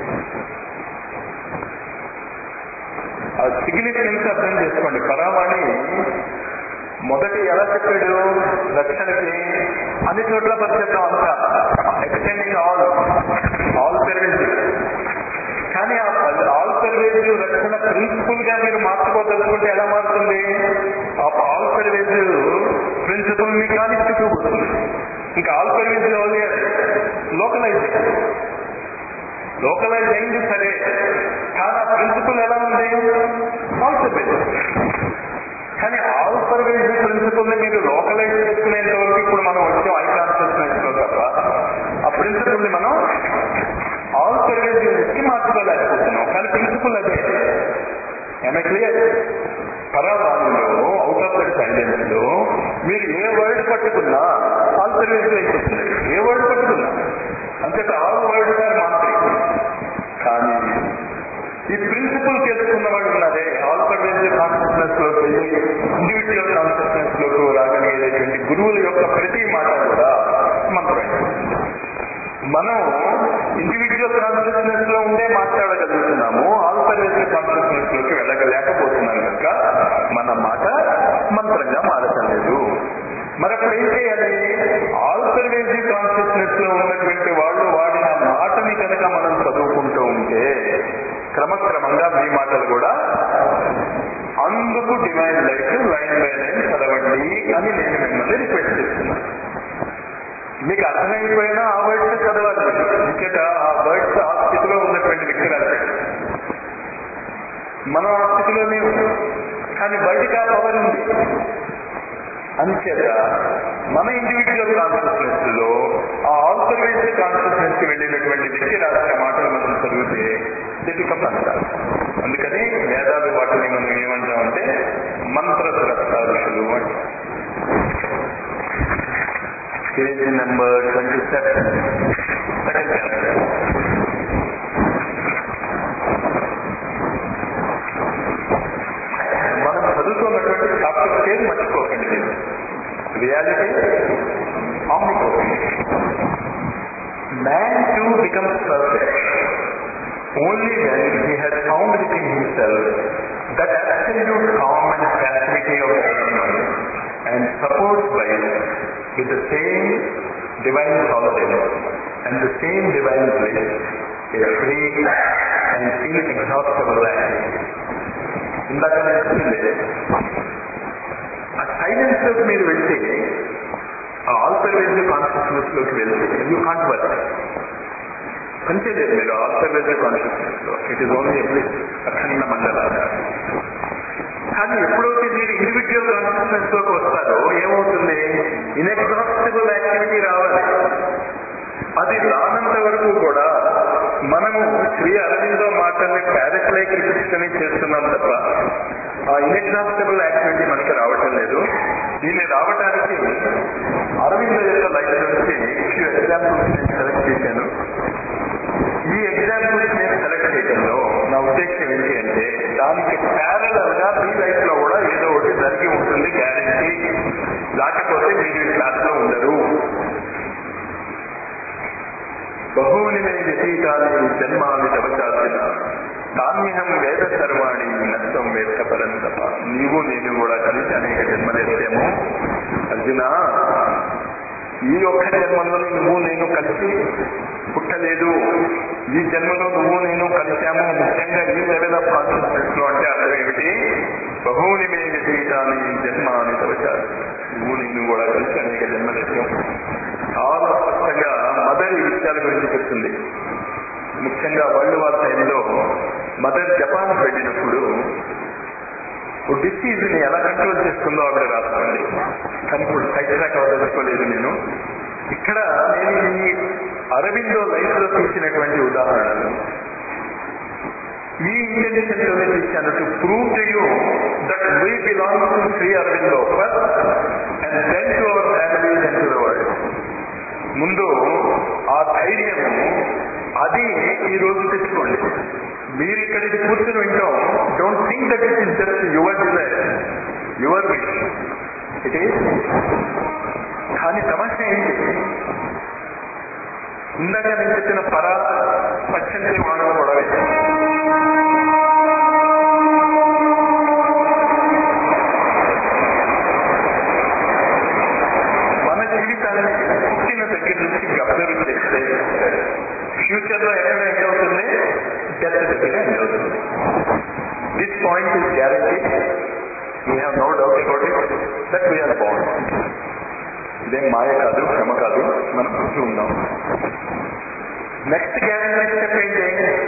ఆ సిగ్నిఫికెన్స్ అర్థం చేసుకోండి పరావాణి మొదటి ఎలా చెప్పాడు రక్షణకి అన్ని చోట్ల పరిచేద్దాం అంతా ఎక్స్టెండింగ్ ఆల్ ఆల్ సర్వీస్ కానీ ఆ ఆల్ సర్వీస్ రక్షణ ప్రిన్సిపల్ గా మీరు మార్చుకోదలుచుకుంటే ఎలా మారుతుంది ఆ ఆల్ సర్వీస్ ప్రిన్సిపల్ మీ కానీ చుట్టుకుపోతుంది ఇంకా all service only localize localize అయింది సరే కానీ ఆ ప్రిన్సిపల్ ఎలా ఉంది ఆల్ సర్వీస్ కానీ ఆల్ సర్వీస్ ప్రిన్సిపల్ ని మీరు లోకలైజ్ చేసుకునేంత వరకు ఇప్పుడు మనం వచ్చాం ఐ కాన్షియస్నెస్ లో తప్ప ఆ ప్రిన్సిపల్ ని మనం ఆల్ సర్వీస్ కి మార్చుకోలేకపోతున్నాం కానీ ప్రిన్సిపల్ అదే ఏమే క్లియర్ పరావాణిలో అవుట్ ఆఫ్ దట్ సైలెన్స్ లో మీరు ఏ వర్డ్ పట్టుకున్నా ఆల్ సర్వీస్ అయిపోతుంది ఏ వర్డ్ పట్టుకున్నా అంతేత ఆల్ వర్డ్ ఆర్ మాత్రం కానీ ఈ ప్రిన్సిపల్ తెలుసుకున్న వాళ్ళు ఉన్నారే ఆల్ సర్వీస్ కాన్షియస్నెస్ లోకి వెళ్ళి ఇండివిజువల్ కాన్షియస్నెస్ లోకి రాగలిగేటువంటి గురువుల యొక్క ప్రతి మాట కూడా మంత్రమైపోతుంది మనం ఇండివిజువల్ కాన్షియస్నెస్ లో ఉండే మాట్లాడగలుగుతున్నాము ఆల్టర్నేటివ్ కాన్షియస్నెస్ లోకి వెళ్ళగలేకపోతున్నాం కనుక మన మాట మంత్రంగా మారటం లేదు మరి అప్పుడు ఏం చేయాలి ఆల్టర్నేటివ్ కాన్షియస్నెస్ లో ఉన్నటువంటి వాళ్ళు వాడిన మాటని కనుక మనం చదువుకుంటూ ఉంటే క్రమక్రమంగా మీ మాటలు కూడా అందుకు divine life line by line చదవండి అని నేను మిమ్మల్ని రిక్వెస్ట్ చేస్తున్నాను మీకు అర్థమైపోయినా ఆ వర్డ్స్ చదవాలి మీరు ఇంకేత ఆ వర్డ్స్ ఆ స్థితిలో ఉన్నటువంటి వ్యక్తి రాశాడు మనం ఆ స్థితిలో లేవు కానీ బయటకు ఆ పవర్ ఉంది అంచేత మన ఇండివిజువల్ కాన్షియస్నెస్ లో ఆ ఆల్టర్నేటివ్ కాన్షియస్నెస్ కి వెళ్ళినటువంటి వ్యక్తి రాసిన మాటలు మనం చదివితే దిపికం అంటారు అందుకని మేధావి వాటిని మనం ఏమంటామంటే మంత్ర ద్రష్టారుషులు అంటాం page number twenty seven second chapter మనం చదువుతున్నటువంటి చాప్టర్ పేరు మర్చిపోకండి మీరు reality man to becomes perfect only when he has found within himself that absolute calm and facility of and supports by it with the same divine tolerance and the same divine bliss, a free and inexhaustible activity. ఇందాక నేను చెప్పింది ఆ silence లోకి మీరు వెళ్తే ఆ alternative consciousness లోకి వెళ్తే యూ కాంట్ వర్క్ పనిచేయలేదు మీరు ఆల్టర్నేటివ్ కాన్షియస్నెస్ లో ఇట్ ఈస్ ఓన్లీ ఎబ్లిస్ అఖండ మండల కానీ ఎప్పుడైతే మీరు ఇండివిజువల్ కాన్షియస్నెస్ లోకి వస్తారో ఏమవుతుంది ఇన్ఎగ్జాస్టిబుల్ యాక్టివిటీ రావాలి అది రానంత వరకు కూడా మనము శ్రీ అరవిందో మాటల్ని ప్యారస్లైక్ రిపిక్స్ అని చేస్తున్నాం తప్ప ఆ ఇన్ఎగ్జాస్టిబుల్ యాక్టివిటీ మనకి రావటం లేదు దీన్ని రావడానికి అరవిందో యొక్క లైఫ్ నుంచి ఫ్యూ ఎగ్జాంపుల్స్ నేను సెలెక్ట్ చేశాను ఈ ఎగ్జాంపుల్స్ నేను సెలెక్ట్ చేయడంలో నా ఉద్దేశం ఏంటి అంటే దానికి ప్యారలల్ గా మీ లైఫ్ లో కూడా ఏదో ఒకటి జరిగి ఉంటుంది గ్యారంటీ లేకపోతే మీరు ఈ క్లాస్ లో ఉండరు బహూని మే వ్యతీతాన్ని జన్మాన్ని తవచాల్సిన తాన్యహం వేద సర్వాణి నష్టం వేద పరంతప నీవు నేను కూడా కలిసి అనేక జన్మలేసాము అర్జున ఈ ఒక్క జన్మలో నువ్వు నేను కలిసి పుట్టలేదు ఈ జన్మలో నువ్వు నేను కలిశాము ముఖ్యంగా ఈ లెవెల్ ఆఫ్ కాన్షియస్నెస్ లో అంటే అర్థం ఏమిటి బహుని మే వ్యతీతాన్ని జన్మాన్ని తవచాలి నువ్వు నేను కూడా కలిసి అనేక జన్మలేసాం చాలా స్పష్టంగా మదర్ ఈ విషయాల గురించి చెప్తుంది ముఖ్యంగా వరల్డ్ వార్ టైంలో మదర్ జపాన్ వెళ్ళినప్పుడు డిసీజ్ ని ఎలా కంట్రోల్ చేస్తుందో ఆవిడ రాసుకోండి కానీ ఇప్పుడు సైడ్ ట్రాక్ అవదలుచుకోలేదు నేను ఇక్కడ నేను ఈ అరవిందో లైఫ్ లో తీసినటువంటి ఉదాహరణలు ఈ ఇంటెన్షన్ లోనే తీశాను to prove to you that we belong to Shri Aurobindo first and then to our families and to the world ముందు ఆ ధైర్యం అది ఈ రోజు తెచ్చుకోండి మీరు ఇక్కడ ఇది కూర్చుని వింటాం don't think that it is just your desire your wish it is కానీ సమస్య ఏంటి ఇందాక నేను చెప్పిన పర పచ్చని వాడడం గొడవే మన జీవితాన్ని పుట్టిన దగ్గర నుంచి అబ్జర్వ్ చేస్తే ఫ్యూచర్ లో ఎక్కడ ఎండ్ అవుతుంది డెత్ దగ్గర ఎండ్ అవుతుంది this point is guarantee we have no doubt about it that we are bound ఇదేం మాయ కాదు శ్రమ కాదు మనం పుట్టి ఉన్నాం నెక్స్ట్ గ్యారంటీ స్టెప్ ఏంటి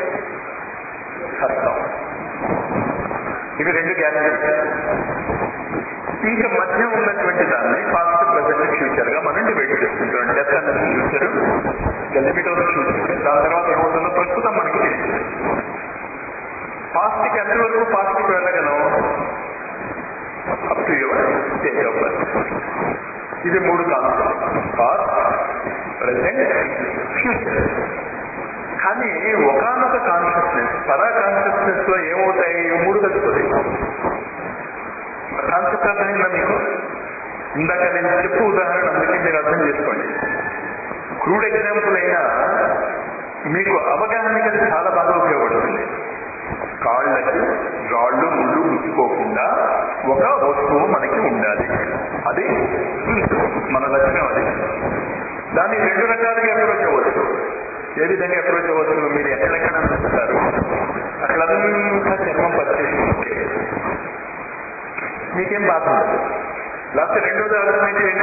సత్యం ఇవి రెండు గ్యారంటీ ఇంకా మధ్య ఉన్నటువంటి దాన్ని పాస్ట్ ప్రజెంట్ ఫ్యూచర్ గా మనం డివైడ్ చేసుకుంటాం డెత్ అన్నది ఫ్యూచర్ లిమిట్ ఆఫ్ ఫ్యూచర్ దాని తర్వాత ఏమవుతుందో ప్రస్తుతం మనకి తెలియదు పాస్ట్ కి ఎంతవరకు పాస్ట్ కి వెళ్ళగలం up to your stage of birth ఇది మూడు కాన్సెప్ట్ పాస్ట్ ప్రజెంట్ ఫ్యూచర్ కానీ ఒకనొక కాన్షియస్నెస్ పరా కాన్షియస్నెస్ లో ఏమవుతాయి ఇవి మూడు కలిసిపోతాయి కాన్సెప్ట్ అర్థమైందా మీకు ఇందాక నేను చెప్పు ఉదాహరణ అందుకే మీరు అర్థం చేసుకోండి క్రూడ్ ఎగ్జాంపుల్ అయినా మీకు అవగాహనకి అది చాలా బాగా ఉపయోగపడుతుంది కాళ్ళకి రాళ్ళు ముళ్ళు గుచ్చుకోకుండా ఒక వస్తువు మనకి ఉండాలి అది మన లక్ష్యం అది దాన్ని రెండు రకాలుగా అప్రోచ్ అవ్వచ్చు ఏ విధంగా అప్రోచ్ అవ్వచ్చు మీరు ఎక్కడెక్కడ చూస్తారు అక్కడంతా చర్మం పరిచేసుకుంటే మీకేం బాధ ఉండదు లేకపోతే రెండోది అర్థమైతే ఏంటి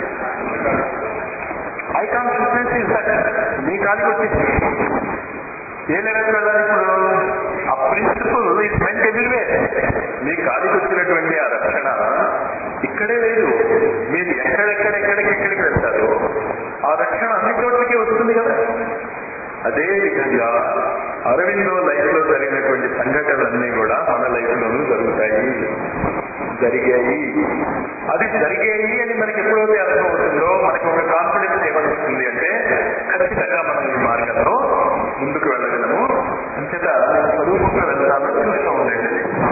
ఐ కాన్షియస్నెస్ ఇస్ దట్ మీ కాలికి వచ్చేసి ఏ లెవెల్కి వెళ్ళాలి ఇప్పుడు ఆ ప్రిన్సిపల్ ఇస్ మెంట్ ఎవ్రీవే మీ కాలికి వచ్చినటువంటి ఆ రక్షణ ఇక్కడే లేదు మీరు ఎక్కడెక్కడెక్కడికి ఎక్కడికి వెళ్తారు ఆ రక్షణ అన్ని చోట్లకి వస్తుంది కదా అదే విధంగా అరవిందో లైఫ్ లో జరిగినటువంటి సంఘటనలన్నీ కూడా మన లైఫ్ లోనూ జరుగుతాయి జరిగాయి అది జరిగాయి అని మనకి ఎప్పుడైతే అర్థమవుతుందో మనకి ఒక కాన్ఫిడెన్స్ ఏమనిస్తుంది అంటే ఖచ్చితంగా మనం ఈ మార్గంలో ముందుకు వెళ్ళగలము అంచేత నేను చదువుకుంటూ వెళ్తాను చూస్తూ ఉండండి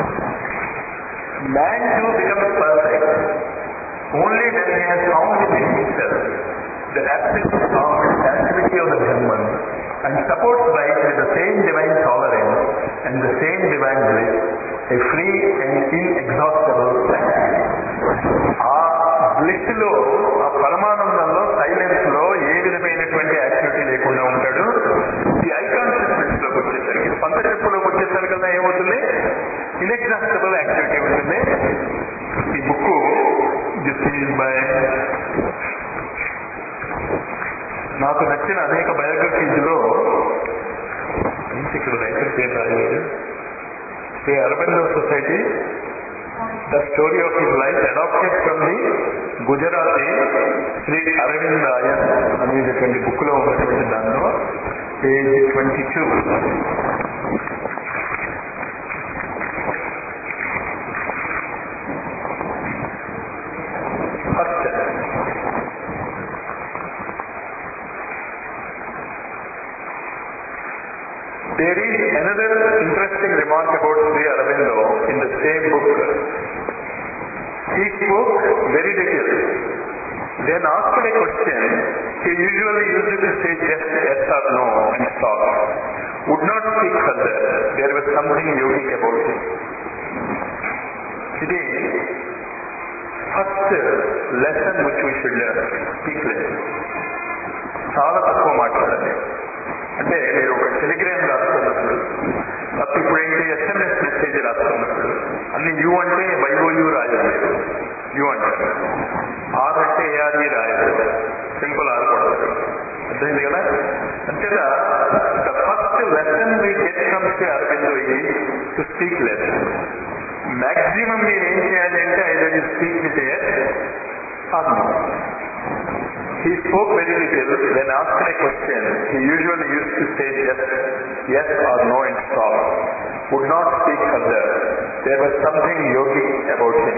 man to become perfect only when he has found within himself the absolute activity of the Brahman and supports by it with the same divine tolerance and the same divine bliss, a free and inexhaustible ఆ bliss లో ఆ పరమానందంలో silence లో ఏ విధమైనటువంటి activity లేకుండా ఉంటాడు ఈ I consciousness లోకి వచ్చేసరికి పంత చెప్పులోకి వచ్చేసరికల్లా ఏమవుతుంది ఇన్ఎగ్జాస్టబుల్ యాక్టివిటీ ఉంటుంది ఈ బుక్ దిస్ ఈజ్ బై నాకు నచ్చిన అనేక బయోగ్రఫీస్ లో ఏంటి ఇక్కడ రైతుల పేరు రాలేదు Shri Aurobindo society the story of his life adapted from the Gujarati Shri Aravindayan అనేటటువంటి బుక్ లో ఉన్నటువంటి దానిలో page twenty two first There is another interesting remark about Sri Aurobindo in the same book. He spoke very little. Then asked a question, he usually used to say just yes or no and stop. Would not speak further. There was something yogic about him. ఇది first lesson which we should speak less చాలా తక్కువ మాట్లాడాలి అంటే మీరు ఒక Telegram రాస్తున్నప్పుడు తప్ప ఇప్పుడు ఏంటి ఎస్ఎంఎస్ మెసేజ్ రాస్తున్నప్పుడు అన్ని యూ అంటే వైఓయూ రాయాలి యూ అంటారు ఆర్ అంటే ఏఆర్ఈ రాయాలి సింపుల్ ఆర్ కొడతారు అర్థమైంది కదా అంతేనా the first lesson we get from Shri Aurobindo to speak less maximum మీరు ఏం చేయాలి అంటే either you speak with yes or no He spoke very little. When asked a question, he usually used to say just yes or no and stop. Would not speak further. There was something yogic about him.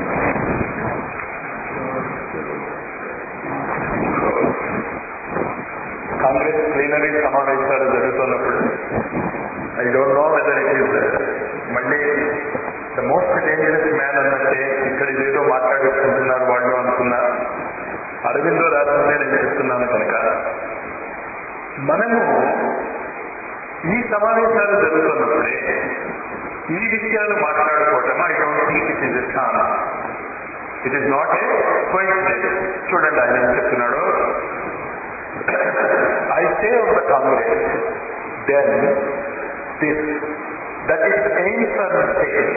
Congress plenary సమావేశాలు జరుగుతున్నప్పుడు I don't know whether it is మళ్ళీ the most dangerous man అన్నట్టే ఇక్కడ ఇదేదో మాట్లాడుకుంటున్నారు వాళ్ళు అనుకున్నా అరవిందో రాసిందే నేను చెప్తున్నాను కనుక మనము ఈ సమావేశాలు జరుగుతున్నప్పుడే ఈ విషయాలు మాట్లాడుకోవటం I don't think it is స్థాన it is not a coincidence చూడండి ఆయన ఏం చెప్తున్నాడు I say of the Congress then this that is aim for mistake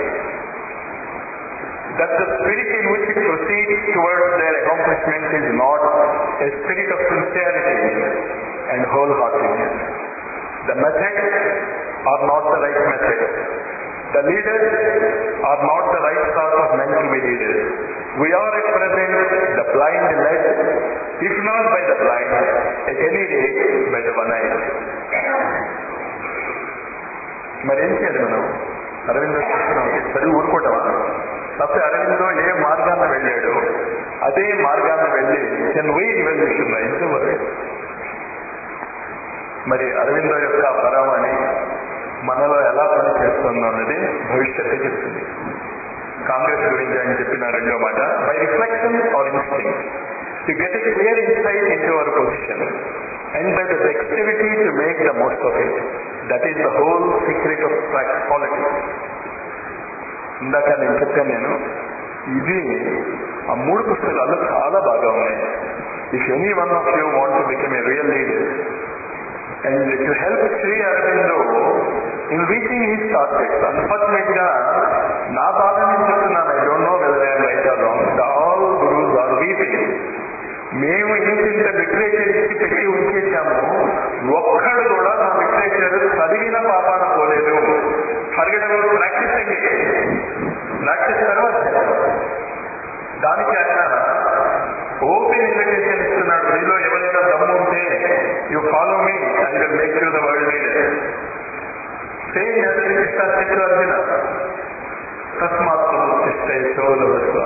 that the spirit in which it proceeds towards their accomplishment is not a spirit of sincerity and wholeheartedness. The methods are not the right methods. The leaders are not the right sort of men to be leaders. We are at present the blind led, if not by the blind, at any rate by the one-eyed. మరేం చేయాలి మనం అరవిందో చెప్తున్నాం చదివి ఊరుకోవటమా తప్పి అరవిందో ఏ మార్గాన్ని వెళ్ళాడు అదే మార్గాన్ని వెళ్ళి కెన్ వై ఇవల్యూషన్ ఇంతవరకు మరి అరవిందో యొక్క పరమాణి మనలో ఎలా పనిచేస్తుందో అన్నది భవిష్యత్తు చెప్తుంది కాంగ్రెస్ గురించి ఆయన చెప్పిన రెండో మాట by reflection or instinct to get a clear insight into our position and by the dexterity to make the most of it that is the whole secret of politics ఇందాక నేను చెప్పాను నేను ఇది ఆ మూడు పుస్తకాలు చాలా బాగా ఉన్నాయి if any one of you want to become a real leader and to help Shri Aurobindo in reaching his targets unfortunate గా నా బాధ నేను చెప్తున్నాను I don't know whether I'm right or wrong all gurus are weeping మేము ఇంత ఇంత లిటరేచర్ ఇచ్చి పెట్టి ఉంచేసాము ఒక్కడు కూడా నా లిటరేచర్ చదివిన పాపాన పోలేదు ఫర్గెటబుల్ ప్రాక్టీస్ అండి ప్రాక్టీస్ తర్వాత దానికి ఆయన ఓపెన్ ఇన్విటేషన్ ఇస్తున్నాడు మీలో ఎవరైనా దమ్ము ఉంటే you follow me I will make you the world leader same Srikrishna శిశు అర్జున తస్మాత్ సోదరుడు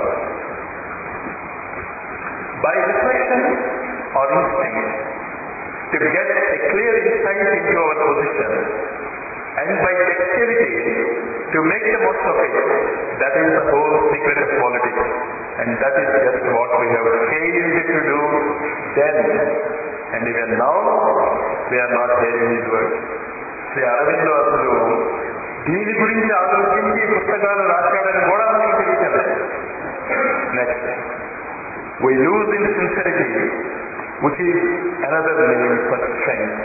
by reflection or instinct to get a clear insight into our position and by dexterity to make the most of it. That is the whole secret of politics. And that is just what we have failed to do then. And even now, we are not hearing these words. Shri Aurobindo అసలు దీని గురించి ఆలోచించి పుస్తకాలు రాశాడని కూడా మనకు తెలియదు next we lose in sincerity, which is another name for strength.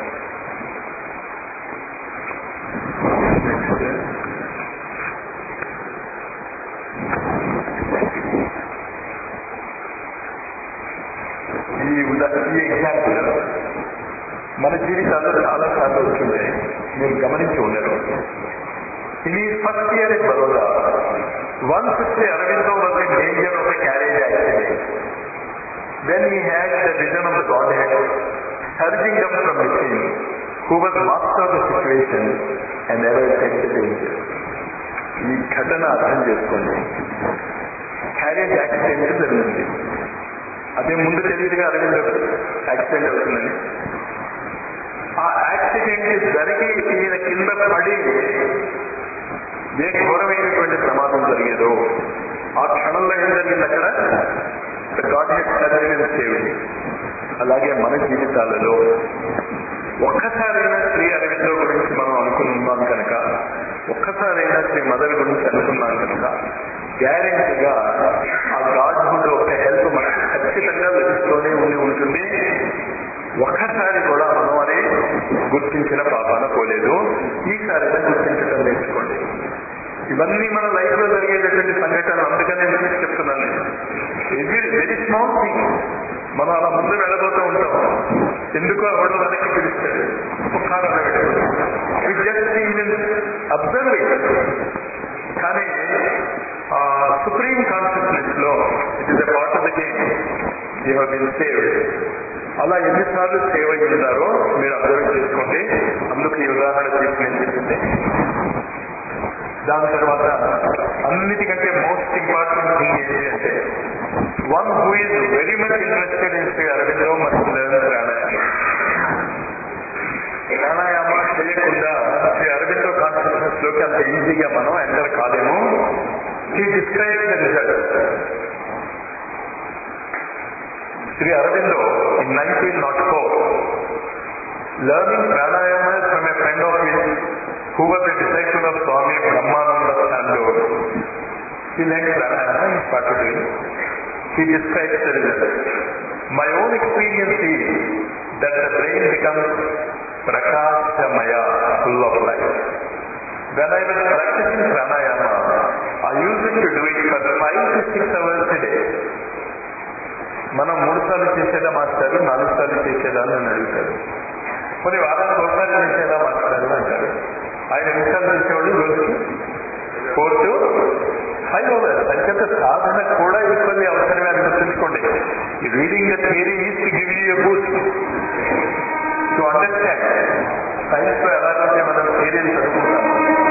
ఈ ఉదా ఈ ఎగ్జాంపుల్ మన జీవితాల్లో చాలా సార్లు వచ్చింటాయి మీరు గమనించి ఉండరు ఇన్ ఈ first year in Baroda Once Sri Aurobindo was in danger of a carriage accident. Then he had the vision of the Godhead surging up from within, who was master of the situation and averted the danger. ఈ ఘటన అర్థం చేసుకోండి carriage accident జరిగింది అదే ముందు తెలియదుగా Arvind accident అవుతుందని ఆ యాక్సిడెంట్ జరిగి ఈయన కింద పడి ఏ ఘోరమైనటువంటి ప్రమాదం జరిగేదో ఆ క్షణంలో ఏం జరిగింది అక్కడ గాడ్ హెడ్ సర్జరీ సేవింగ్ అలాగే మన జీవితాలలో ఒక్కసారైనా శ్రీ అరవిందో గురించి మనం అనుకున్నాం కనుక ఒక్కసారైనా శ్రీ మదర్ గురించి అనుకున్నాం కనుక గ్యారెంటీగా ఆ గాడ్హుడ్ ఒక హెల్ప్ మనకు ఖచ్చితంగా లభిస్తూనే ఉండి ఉంటుంది ఒక్కసారి కూడా మనం అది గుర్తించిన పాపాన పోలేదు ఈసారి గుర్తించడం నేర్చుకోండి ఇవన్నీ మన లైఫ్ లో జరిగేటటువంటి సంఘటనలు అందుకనే నేను చెప్తున్నాను ఎవ్రీ వెరీ స్మాల్ థింగ్ మనం అలా ముందు వెళ్ళబోతూ ఉంటాం ఎందుకు ఎవడో వెనక్కి పిలుస్తాడు కారణం జస్ట్ ఈవెన్ అబ్జర్వ్ కానీ సుప్రీం కాన్షియస్నెస్ లో it is a part of the game you have been saved అలా ఎన్నిసార్లు సేవ్ అయ్యి ఉన్నారో మీరు అబ్జర్వ్ చేసుకోండి అందుకు ఈ ఉదాహరణ తీసి నేను చెప్పింది దాని తర్వాత అన్నిటికంటే మోస్ట్ ఇంపార్టెంట్ థింగ్ ఏంటి అంటే one who is very much interested in Shri Aurobindo must learn pranayama pranayama చేయకుండా శ్రీ అరవిందో కాన్షియస్నెస్ లోకి అంత ఈజీగా మనం ఎంటర్ కాలేము he describe the result Shri Aurobindo in nineteen naught four learning pranayama from a friend of his who was a disciple of Swami Brahmananda Chandor. He learned pranayama and started doing. He describes the result. My own experience is that the brain becomes prakashamaya, full of light. When I was practicing pranayama, I used to do it for five to six hours a day. మనం మూడు సార్లు చేసేదా మాస్టారు నాలుగు సార్లు చేసేదా అని అడుగుతారు కొన్ని వారానికి ఒకసారి చేసేదా మాస్టారు అంటారు ఆయన ఎన్నిసార్లు చేసేవాడు రోజుకి ఫోర్ టు ఫైవ్ అవర్స్ అంచేత సాధన కూడా ఈక్వల్లీ అవసరమే అని గుర్తుంచుకోండి reading the theory is to give you boost to understand science లో ఎలాగైతే మనం థియరీని చదువుకుంటాం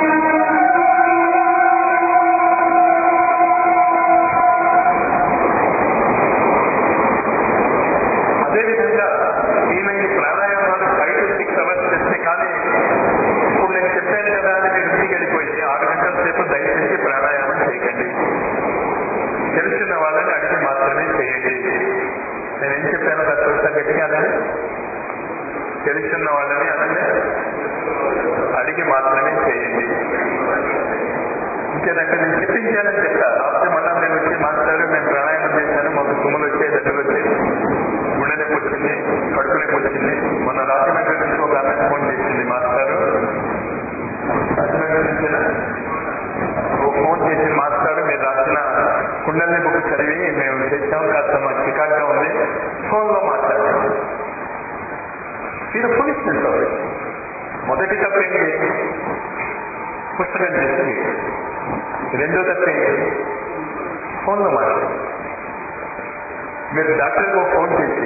అదేవిధంగా ఈయన ఈ ప్రాణాయామాలు ఫైవ్ టు సిక్స్ అవర్స్ చేస్తే కానీ ఇప్పుడు నేను చెప్పాను కదా అని మీరు ఇంటికి వెళ్ళిపోయి ఆరు గంటల సేపు దయచేసి ప్రాణాయామం చేయకండి తెలిసిన వాళ్ళని అడిగి మాత్రమే చేయండి నేనేం చెప్పాను తత్వ గట్టిగా అనండి తెలిసిన వాళ్ళని అనండి అడిగి మాత్రమే చేయండి ఇంకేదంటే నేను చెప్పించానని చెప్తా రాత్రి మళ్ళా నేను వచ్చి మాట్లాడు నేను ప్రాణాయామం చేశాను మాకు తుమ్ములు వచ్చాయి దగ్గర వచ్చాయి గుండె నొప్పి వచ్చింది కడుపు నొప్పి వచ్చింది మొన్న రాజమండ్రి నుంచి ఒక అమ్మాయి ఫోన్ చేసింది మాస్టారు రాజమండ్రి నుంచి ఓ ఫోన్ చేసి మాస్టారు మీరు రాసిన కుండల్ని బుక్ చదివి మేము చేసాం కాస్త మాకు చికాగ్గా ఉంది ఫోన్లో మాట్లాడాము ఇది ఫులిష్నెస్ అవుతుంది మొదటి తప్పేంటి పుస్తకం చేసి రెండో తప్పేంటి ఫోన్లో మాట్లాడు మీరు డాక్టర్కి ఫోన్ చేసి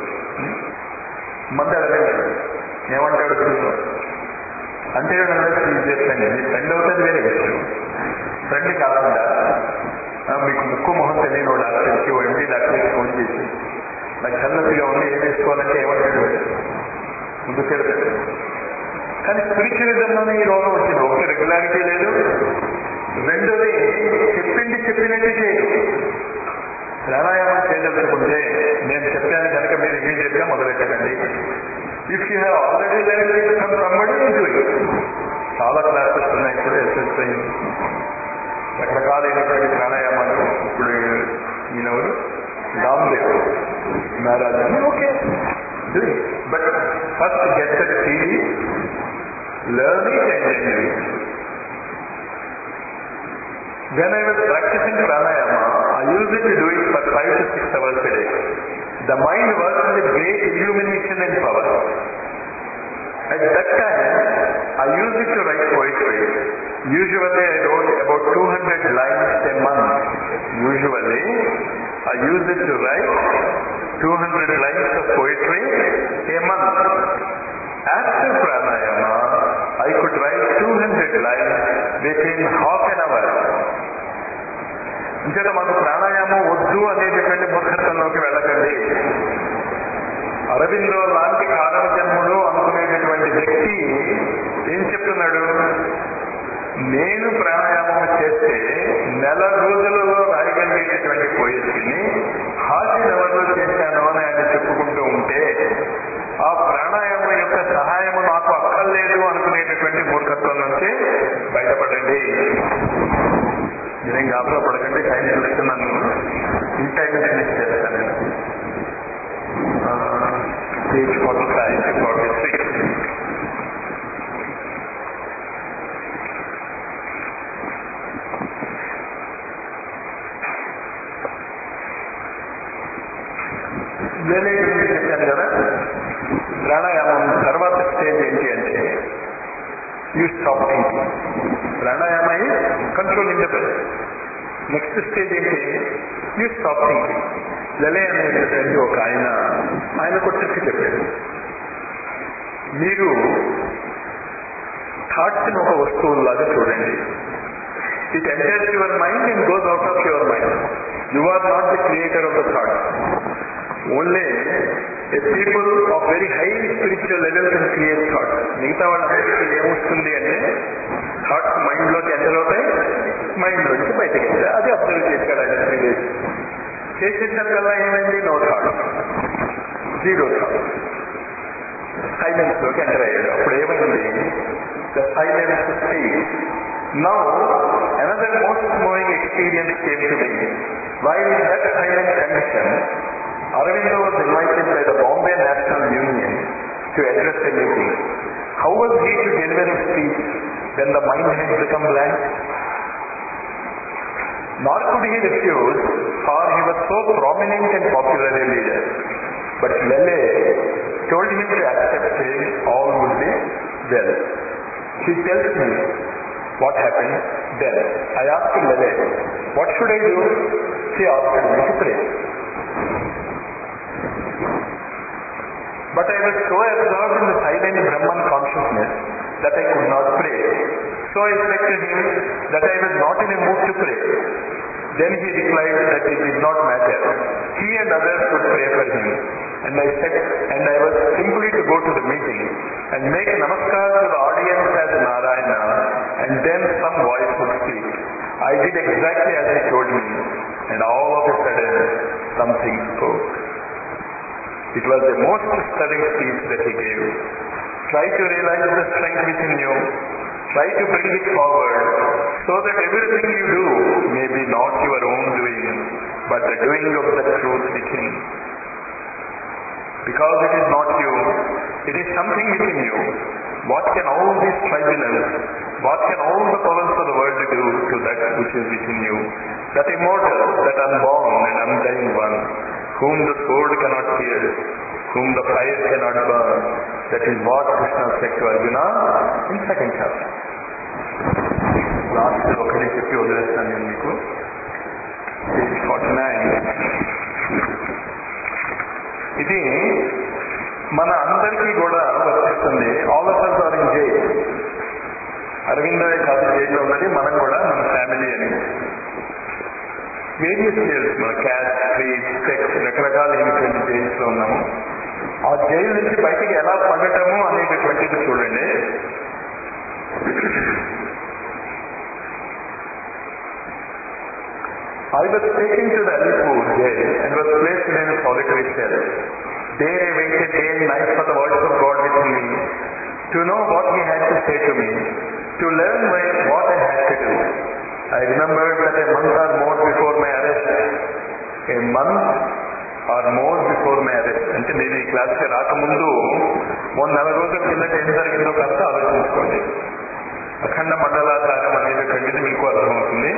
మంది అడగండి ఏమంటాడు చూసాం అంటే చేస్తాను మీ ఫ్రెండ్ అవుతుంది వేరే విషయం ఫ్రెండ్ కాకుండా ఆ, మీకు ముక్కు మొహం తెలియని వాడు డాక్టర్కి ఓ ఎండి డాక్టర్కి ఫోన్ చేసి నాకు చల్లతిగా ఉంది ఏం వేసుకోవాలంటే ఏమంటాడు వాడు? ముందుకు వెళ్తాడు కానీ స్పిరిచువలిజంలోనే ఈ రోగం వచ్చింది ఒకటి రెగ్యులారిటీ లేదు రెండోది చెప్పింది చెప్పినట్టు చేయదు ప్రాణాయామం చేయదలుచుకుంటే నేను చెప్పాను కనుక మీరు ఇమీడియట్ గా మొదలెట్టకండి if you have already learn from somebody do it చాలా క్లాసెస్ ఉన్నాయి ఇప్పుడు ఎస్ఎస్ఐ రకరకాలైనటువంటి ప్రాణాయామాలు ఇప్పుడు ఈయనెవరు రామ్దేవ్ మహారాజ్ అని okay do it but first get that theory learn it and enjoy it When I was practicing pranayama, I used to do it for five to six hours a day. The mind works with great illumination and power. At that time, I used it to write poetry. Usually I wrote about 200 lines a month. I use it to write 200 lines of poetry a month. After pranayama, I could write 200 lines within half an hour. అంచేత మాకు ప్రాణాయామం వద్దు అనేటటువంటి మూర్ఖత్వంలోకి వెళ్ళకండి అరవిందో లాంటి కారణ జన్ముడు అనుకునేటటువంటి వ్యక్తి ఏం చెప్తున్నాడు నేను ప్రాణాయామం చేస్తే నెల రోజులలో రాయగలిగేటటువంటి పోయిట్ని హాఫ్ అన్ అవర్లో చేశాను అని ఆయన చెప్పుకుంటూ ఉంటే ఆ ప్రాణాయామం యొక్క సహాయము నాకు అక్కర్లేదు అనుకునేటటువంటి మూర్ఖత్వం నుంచి బయటపడండి మీరేం గాబరా పడకండి టైం చూస్తున్నాను ఈ టైం ఫినిష్ చేస్తాను page forty five forty six నేనే గురించి చెప్పాను కదా ప్రాణాయామం తర్వాత స్టేజ్ ఏంటి అంటే you stop thinking pranayama controlling the breath next stage ఏంటి యూ స్టాప్ థింకింగ్ లలే అనేటటువంటి ఒక ఆయన ఆయనకు ట్రిక్ చెప్పాడు మీరు థాట్స్ని ఒక వస్తువులాగా చూడండి it enters your mind and goes out of your mind you are not the creator of the thought only a people of very high spiritual level can create thought మిగతా వాళ్ళకి ఏమొస్తుంది అంటే థాట్స్ మైండ్ లోకి enter అవుతాయి mind లోకి బయటకి వెళ్తాయి అది అబ్జర్వ్ చేశాడు ఆయన త్రీ డేస్ చేసేసరికల్లా ఏమైంది no thought zero thought silence లోకి ఎంటర్ అయ్యాడు అప్పుడు ఏమైంది the silence speak now another most moving experience came to me while in that silent condition Aurobindo was invited by the Bombay National Union to address a meeting. How was he to deliver his speech when the mind had become blank? Nor could he refuse, for he was so prominent and popular a leader. But Lele told him to accept saying all would be well. He tells me what happened then. I asked Lele, what should I do? He asked me to pray. But I was so absorbed in the silent Brahman consciousness that I could not pray. So I said to him that I was not in a mood to pray. Then he replied that it did not matter. He and others would pray for him. And I said, and I was simply to go to the meeting and make namaskar to the audience as Narayana, and then some voice would speak. I did exactly as he told me, and all of a sudden, something spoke. It was the most stirring speech that he gave. Try to realize the strength within you. Try to bring it forward so that everything you do may be not your own doing, but the doing of the truth within. Because it is not you, it is something within you. What can all these tribunals, what can all the powers of the world do to that which is within you? That immortal, that unborn and undying one, whom the sword cannot pierce, whom the fire cannot burn. That is what Krishna said to Arjuna in second chapter. Last ఒకటి చెప్పి వదిలేస్తాను నేను మీకు page forty nine ఇది మన అందరికీ కూడా వర్తిస్తుంది all of us are in jail అరవిందోయ్ కాదు జైల్లో ఉన్నది మనం కూడా మన ఫ్యామిలీ అని వేరియస్ జైల్స్ మన క్యాట్ ట్రీట్ సెక్స్ రకరకాల అయినటువంటి జైల్స్ లో ఉన్నాము ఆ జైలు నుంచి బయటికి ఎలా పడటము అనేటటువంటిది చూడండి I was taken to the Alipur jail and was placed in a solitary cell. There I waited day and night for the voice of God within me, to know what He had to say to me, to learn my, what I had to do. I remembered that a month or more before my arrest, a month or more before my arrest, అంటే నేను ఈ క్లాస్కి రాకముందు ఓ నెల రోజుల కిందట ఏం జరిగిందో కాస్త ఆలోచించుకోండి అఖండ మండలాధారం అనేటటువంటిది మీకు అర్థమవుతుంది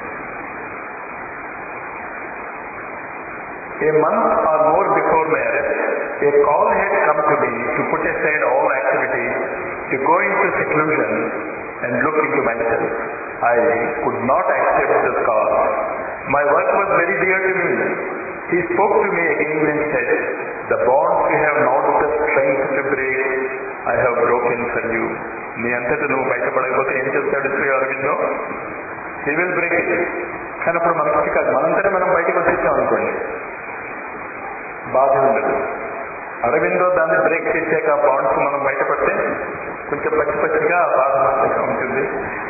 A month or more before my arrest, a call had come to me to put aside all activities, to go into seclusion and look into myself. I could not accept this call. My work was very dear to me. He spoke to me again and said, The bonds you have not the strength to break, I have broken for you. నీ అంతటా నువ్వు బయటపడకపోతే ఏం చేస్తాడు Shri Aurobindo he will break it కానీ అప్పుడు మనకి కాదు మనంతటా మనం బయటకు వచ్చేసాం అనుకోండి బాధ ఉండదు అరవిందో దాన్ని బ్రేక్ చేసాక ఆ బాండ్స్ మనం బయటపడితే కొంచెం పచ్చి పచ్చిగా ఆ బాధ మనకి ఉంటుంది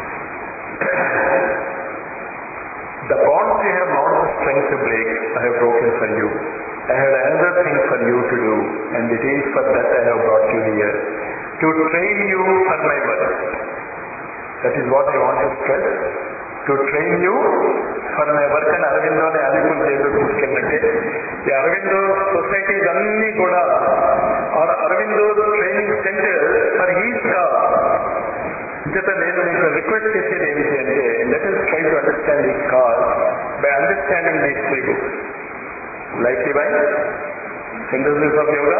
The bonds you have not the strength to break, I have broken for you. I had another thing for you to do, and it is for that I have brought you here. To train you for my work. That is what I want to stress. To train you for my work అని అరవిందోని అలిపుల్ jail తీసుకెళ్ళంటే ఈ Aurobindo societies అన్ని కూడా Aurobindo training center for his ఇంత నేను మీకు request చేసేది ఏమిటి అంటే let us try to understand this cause by understanding these three books life divine synthesis of yoga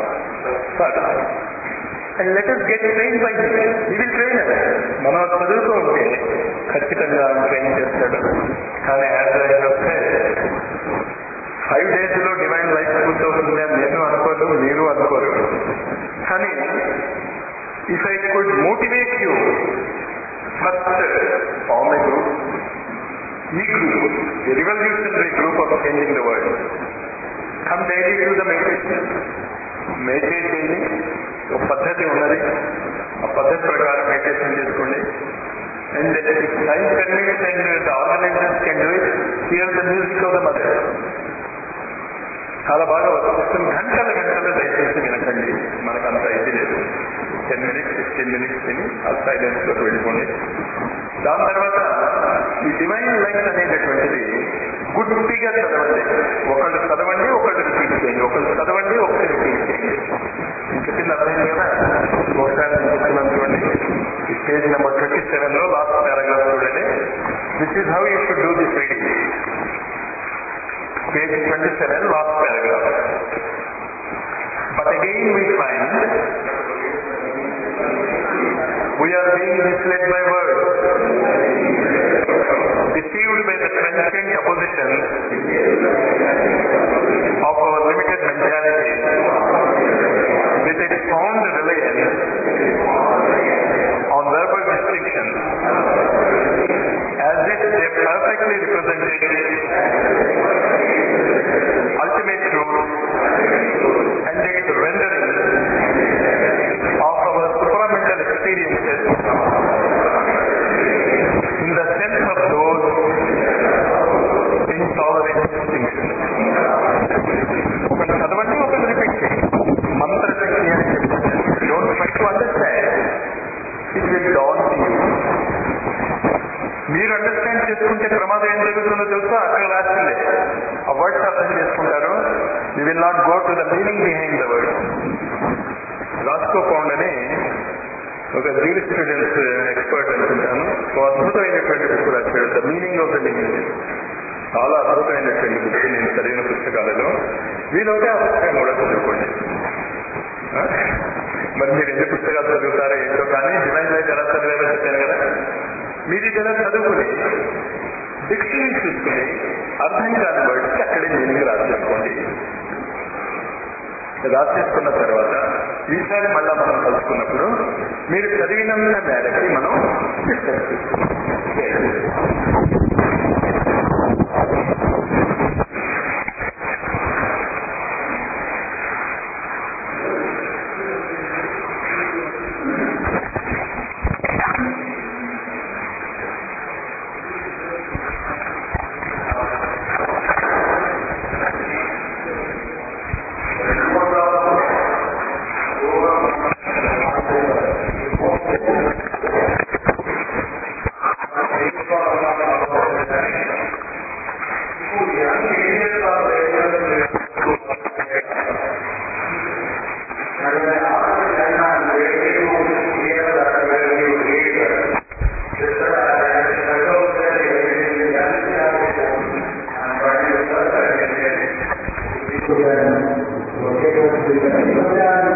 and let us get train by ఈ విల్ ట్రైన్ మనం చదువుతూ ఉంటే ఖచ్చితంగా ట్రైన్ చేస్తాడు కానీ as I have five days లో డివైన్ లైఫ్ పూర్తవుతుంది అని నేను అనుకోను మీరు అనుకోరు కానీ if I could motivate you, first form a group, e-group, a revolutionary group of changing the world. Come daily to the meditation. Meditate చేయండి ఒక పద్ధతి ఉన్నది ఆ పద్ధతి ప్రకారం మెడిటేషన్ చేసుకోండి and time permits and the organizers can do it hear the music of the mother చాలా బాగా వస్తుంది గంటల గంటలు దయచేసి వినకండి మనకంత ఇది లేదు టెన్ మినిట్స్ ఫిఫ్టీన్ మినిట్స్ తిని ఆ సైలెన్స్ లోకి వెళ్ళిపోండి దాని తర్వాత ఈ డివైన్ లైఫ్ అనేటటువంటిది గుడ్డిగా చదవండి ఒకళ్ళు చదవండి ఒకళ్ళు రిపీట్ చేయండి ఒకళ్ళు చదవండి ఒకటి రిపీట్ చేయండి నేను చెప్పింది అర్థమైంది కదా ఒకసారి నేను చెప్తున్నాను చూడండి ఈ పేజ్ నెంబర్ ట్వంటీ సెవెన్ లో లాస్ట్ పారాగ్రాఫ్ చూడండి this is how you should do this reading page twenty seven last paragraph but again we find we are being misled by words, deceived by the transient opposition of our limited mentality with its fond reliance on verbal distinctions as if they perfectly represented ultimate truth and its rendering of our supramental experiences in the sense of those intolerant distinctions. ఒకటి చదవండి ఒకటి repeat చేయండి మంత్రశక్తి అని చెప్తుంది don't try to understand it will dawn to you మీరు understand చేసుకుంటే ప్రమాదం ఏం జరుగుతుందో తెలుసా అక్కడ రాసిందే ఆ వర్డ్స్ అర్థం చేసుకుంటారు you will not go to the meaning behind the word Roscoe Pound అని ఒక జీవి స్టూడెంట్స్ ఎక్స్పర్ట్ అనుకుంటాను ఒక అద్భుతమైనటువంటి బుక్ రాశాడు the meaning of the living చాలా అద్భుతమైనటువంటి బుక్ నేను చదివిన పుస్తకాలలో వీలవుతే ఆ పుస్తకం కూడా చదువుకోండి ఆ? మరి మీరు ఎన్ని పుస్తకాలు చదువుతారో ఏంటో కానీ డివైన్ లైఫ్ ఎలా చదివారో చెప్పాను కదా మీరు ఇది ఎలా చదువుకుని డిక్షనరీ చూసుకుని అర్థం కాని వర్డ్స్కి అక్కడే మీనింగ్ రాసేసుకోండి రాసేసుకున్న తర్వాత ఈసారి మళ్ళా మనం కలుసుకున్నప్పుడు మీరు చదివినంత మేరకి మనం డిస్కస్ Gracias.